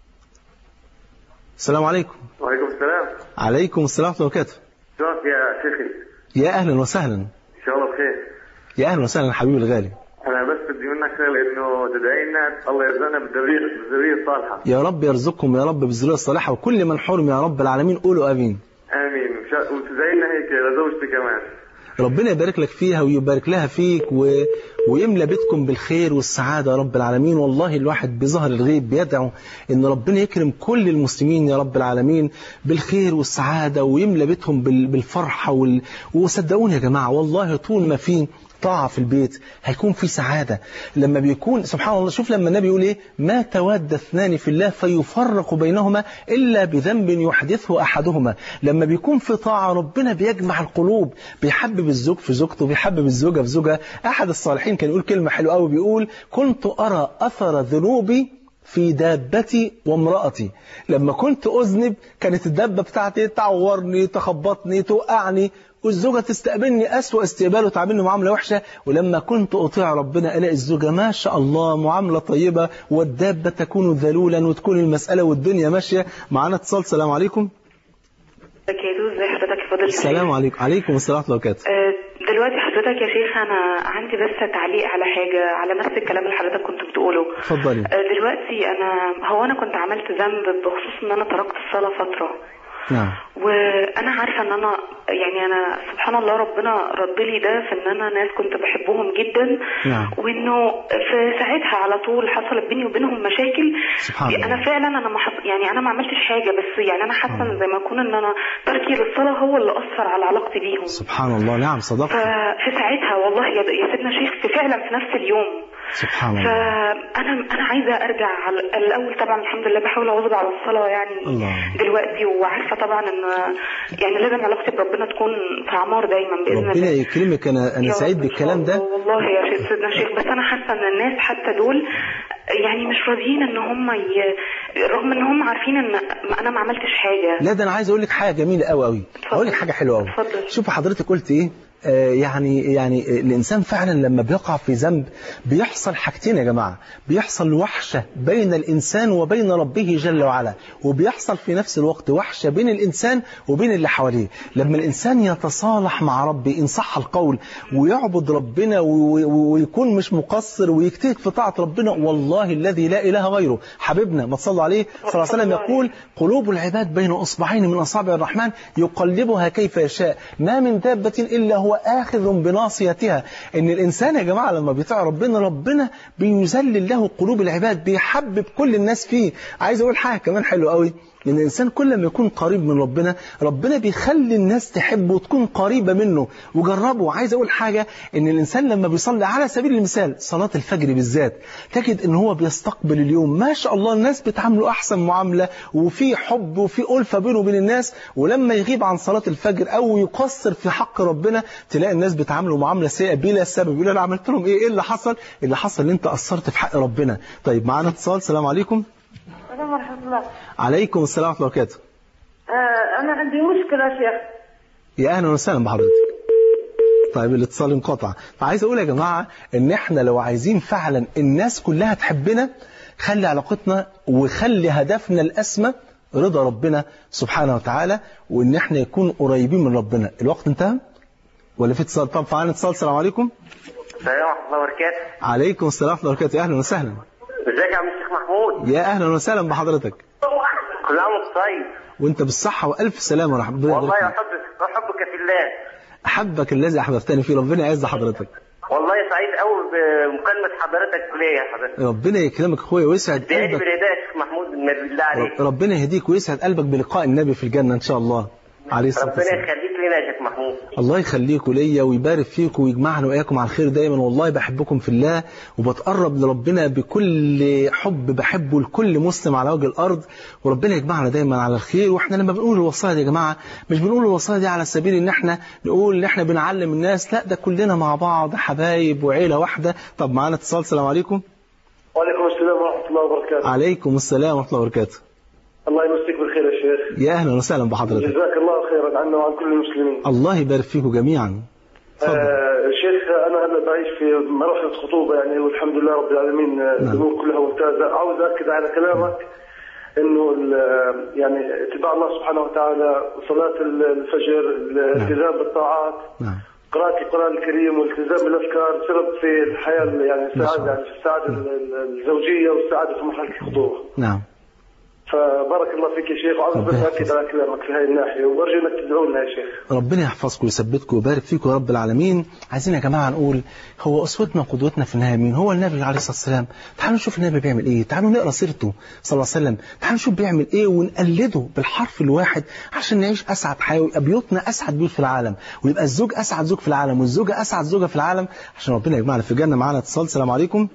السلام عليكم وعليكم السلام عليكم السلام ورحمة الله وبركاته شلونك يا شيخي يا أهلا وسهلا ان شاء الله بخير يا أهلا وسهلا حبيبي الغالي انا بس بدي منك شغله انه تدعي لنا الله يرزقنا بالذريه بالذريه الصالحه يا رب يرزقكم يا رب بالذرية الصالحة وكل من حرم يا رب العالمين قولوا آمين امين وش- وتدعي لنا هيك لزوجتي كمان ربنا يبارك لك فيها ويبارك لها فيك و... ويملى بيتكم بالخير والسعادة يا رب العالمين والله الواحد بظهر الغيب بيدعو ان ربنا يكرم كل المسلمين يا رب العالمين بالخير والسعادة ويملى بيتهم بال... بالفرحة وال... وصدقوني يا جماعة والله طول ما في طاعة في البيت هيكون في سعادة لما بيكون سبحان الله شوف لما النبي يقول ايه ما تود اثنان في الله فيفرق بينهما إلا بذنب يحدثه أحدهما لما بيكون في طاعة ربنا بيجمع القلوب بيحبب الزوج في زوجته بيحبب الزوجة في زوجها أحد الصالحين كان يقول كلمة حلوة قوي بيقول كنت أرى أثر ذنوبي في دابتي وامرأتي لما كنت أذنب كانت الدابة بتاعتي تعورني تخبطني توقعني والزوجة تستقبلني أسوأ استقبال وتعاملني معاملة وحشة ولما كنت أطيع ربنا ألاقي الزوجة ما شاء الله معاملة طيبة والدابة تكون ذلولا وتكون المسألة والدنيا ماشية معانا اتصال سلام عليكم كيدو ازي حضرتك يا فضل السلام عليكم عليكم السلام ورحمة الله وبركاته آه، دلوقتي حضرتك يا شيخ انا عندي بس تعليق على حاجه على نفس الكلام اللي حضرتك كنت بتقوله اتفضلي آه، دلوقتي انا هو انا كنت عملت ذنب بخصوص ان انا تركت الصلاه فتره نعم وانا عارفه ان انا يعني انا سبحان الله ربنا رد لي ده في ان انا ناس كنت بحبهم جدا نعم. وانه في ساعتها على طول حصلت بيني وبينهم مشاكل سبحان الله. انا فعلا انا ما حص- يعني انا ما عملتش حاجه بس يعني انا حاسه ان زي ما يكون ان انا تركي للصلاه هو اللي اثر على علاقتي بيهم سبحان الله نعم صدقت ففي ساعتها والله يا يا سيدنا شيخ في فعلا في نفس اليوم سبحان الله فانا انا عايزه ارجع على الاول طبعا الحمد لله بحاول اواظب على الصلاه يعني الله. دلوقتي وعارفه طبعا ان يعني لازم علاقتي بربنا تكون في عمار دايما باذن ربنا الله يكرمك أنا أنا يا سعيد رب إن شاء بالكلام ده الله. والله يا شيخ سيدنا شيخ بس انا حاسه ان الناس حتى دول يعني مش راضيين ان هم ي... رغم ان هم عارفين ان انا ما عملتش حاجه لا ده انا عايز اقول لك حاجه جميله قوي قوي اقول لك حاجه حلوه قوي اتفضل. شوف حضرتك قلت ايه آه يعني يعني الانسان فعلا لما بيقع في ذنب بيحصل حاجتين يا جماعه بيحصل وحشه بين الانسان وبين ربه جل وعلا وبيحصل في نفس الوقت وحشه بين الانسان وبين اللي حواليه لما الانسان يتصالح مع ربه ان صح القول ويعبد ربنا و- و- ويكون مش مقصر ويجتهد في طاعه ربنا والله الذي لا اله غيره حبيبنا ما تصلوا عليه صلى الله عليه وسلم يقول قلوب العباد بين اصبعين من اصابع الرحمن يقلبها كيف يشاء ما من دابه الا هو اخذ بناصيتها ان الانسان يا جماعه لما بيطيع ربنا ربنا بيذلل له قلوب العباد بيحبب كل الناس فيه عايز اقول حاجه كمان حلوه قوي ان الانسان كل ما يكون قريب من ربنا ربنا بيخلي الناس تحبه وتكون قريبه منه وجربوا عايز اقول حاجه ان الانسان لما بيصلي على سبيل المثال صلاه الفجر بالذات تجد ان هو بيستقبل اليوم ما شاء الله الناس بتعامله احسن معامله وفي حب وفي الفه بينه وبين الناس ولما يغيب عن صلاه الفجر او يقصر في حق ربنا تلاقي الناس بتعامله معامله سيئه بلا سبب يقول انا عملت لهم ايه ايه اللي حصل اللي حصل ان انت قصرت في حق ربنا طيب معانا اتصال السلام عليكم السلام ورحمة الله عليكم السلام ورحمه الله وبركاته آه أنا عندي مشكلة يا شيخ يا اهلا وسهلا بحضرتك طيب الاتصال انقطع فعايز اقول يا جماعه ان احنا لو عايزين فعلا الناس كلها تحبنا خلي علاقتنا وخلي هدفنا الاسمى رضا ربنا سبحانه وتعالى وان احنا نكون قريبين من ربنا الوقت انتهى ولا في اتصال طب معانا اتصال السلام عليكم السلام ورحمة الله وبركاته عليكم السلام ورحمه الله وبركاته اهلا وسهلا ازيك يا عم الشيخ محمود يا اهلا وسهلا بحضرتك كل عام وانت طيب وانت بالصحه والف سلامه ورحمه الله والله وبركاته احبك احبك في الله احبك الذي احببتني فيه ربنا يعز حضرتك والله سعيد قوي بمكالمة حضرتك ليا يا حضرتك ربنا يكرمك اخويا ويسعد ادعي لي قلبك بالهداية يا شيخ محمود من بالله عليك ربنا يهديك ويسعد قلبك بلقاء النبي في الجنة إن شاء الله عليه الصلاة ربنا والسلام يخليك لنا يا شيخ محمود الله يخليكوا ليا ويبارك فيكم ويجمعنا وإياكم على الخير دايما والله بحبكم في الله وبتقرب لربنا بكل حب بحبه لكل مسلم على وجه الأرض وربنا يجمعنا دايما على الخير واحنا لما بنقول الوصايا دي يا جماعة مش بنقول الوصايا دي على سبيل ان احنا نقول ان احنا بنعلم الناس لا ده كلنا مع بعض حبايب وعيلة واحدة طب معانا اتصال السلام عليكم وعليكم السلام ورحمة الله وبركاته عليكم السلام ورحمة الله وبركاته الله يمسيك بالخير يا شيخ يا أهلا وسهلا بحضرتك جزاك الله خيرا عنا وعن كل المسلمين الله يبارك فيكم جميعا اتفضل آه شيخ انا هلا بعيش في مرحله خطوبه يعني والحمد لله رب العالمين آه، نعم. الامور كلها ممتازه عاوز اكد على كلامك انه ال- يعني اتباع الله سبحانه وتعالى صلاه الفجر الالتزام بالطاعات نعم قراءة القرآن الكريم والالتزام بالأفكار سبب في الحياة يعني ما شاء السعادة الله. يعني في السعادة ال- ال- الزوجية والسعادة في مرحلة الخطوبة نعم فبارك الله فيك يا شيخ وعاوز ربنا بس يحفظك. أكد على كلامك في هذه الناحية وأرجو أنك تدعو لنا يا شيخ ربنا يحفظكم ويثبتكم ويبارك فيكم يا رب العالمين عايزين يا جماعة نقول هو أسوتنا وقدوتنا في النهاية مين هو النبي عليه الصلاة والسلام تعالوا نشوف النبي بيعمل إيه تعالوا نقرأ سيرته صلى الله عليه وسلم تعالوا نشوف بيعمل إيه ونقلده بالحرف الواحد عشان نعيش أسعد حياة ويبقى بيوتنا أسعد بيوت في العالم ويبقى الزوج أسعد زوج في العالم والزوجة أسعد زوجة في العالم عشان ربنا يجمعنا في الجنة معانا اتصال السلام عليكم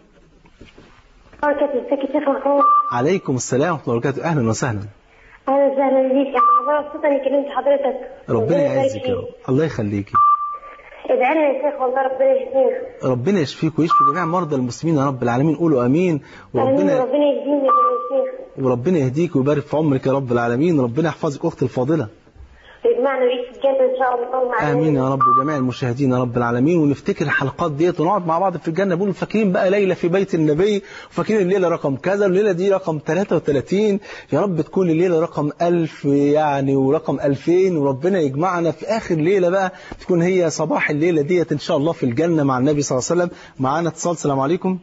بركة ازيك يا شيخ محمود عليكم السلام ورحمة الله وبركاته أهلا وسهلا أهلا وسهلا بيك أنا مبسوطة إني كلمت حضرتك ربنا يبارك يعزك يا فيك. رب الله يخليكي ادعي لنا يا شيخ والله ربنا يهدينا ربنا يشفيك ويشفي جميع مرضى المسلمين يا رب العالمين قولوا امين آمين وربنا ربنا يهدينا شيخ وربنا يهديك ويبارك في عمرك يا رب العالمين ربنا يحفظك اختي الفاضله يجمعنا بيك في الجنة إن شاء الله مع امين يا رب وجميع المشاهدين يا رب العالمين ونفتكر الحلقات ديت ونقعد مع بعض في الجنه بنقول فاكرين بقى ليله في بيت النبي وفاكرين الليله رقم كذا والليله دي رقم 33 يا رب تكون الليله رقم 1000 يعني ورقم 2000 وربنا يجمعنا في اخر ليله بقى تكون هي صباح الليله ديت ان شاء الله في الجنه مع النبي صلى الله عليه وسلم معانا اتصال السلام عليكم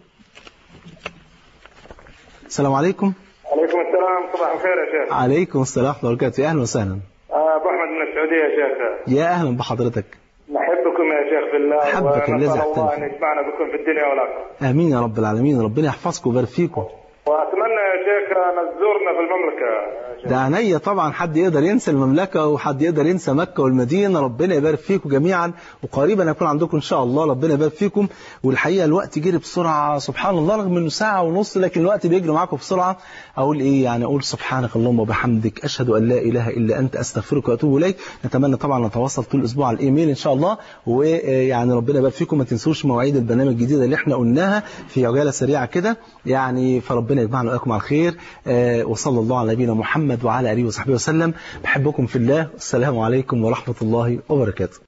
السلام عليكم عليكم السلام صباح الخير يا شيخ عليكم السلام ورحمه الله وبركاته يا اهلا وسهلا آه، ابو احمد من السعوديه يا شيخ يا اهلا بحضرتك نحبكم يا شيخ في الله أحبك الذي ونسال الله احترمك. ان يجمعنا بكم في الدنيا والاخره امين يا رب العالمين ربنا يحفظكم ويبارك فيكم واتمنى يا شيخ ان تزورنا في المملكه يا شيخ. ده عينيا طبعا حد يقدر ينسى المملكة وحد يقدر ينسى مكة والمدينة ربنا يبارك فيكم جميعا وقريبا يكون عندكم إن شاء الله ربنا يبارك فيكم والحقيقة الوقت جري بسرعة سبحان الله رغم إنه ساعة ونص لكن الوقت بيجري معاكم بسرعة أقول إيه يعني أقول سبحانك اللهم وبحمدك أشهد أن لا إله إلا أنت أستغفرك وأتوب إليك نتمنى طبعا نتواصل طول الأسبوع على الإيميل إن شاء الله ويعني ربنا يبارك فيكم ما تنسوش مواعيد البرنامج الجديدة اللي احنا قلناها في عجالة سريعة كده يعني فربنا يجمعنا وإياكم على الخير آه، وصلى الله على نبينا محمد وعلى آله وصحبه وسلم بحبكم في الله السلام عليكم ورحمة الله وبركاته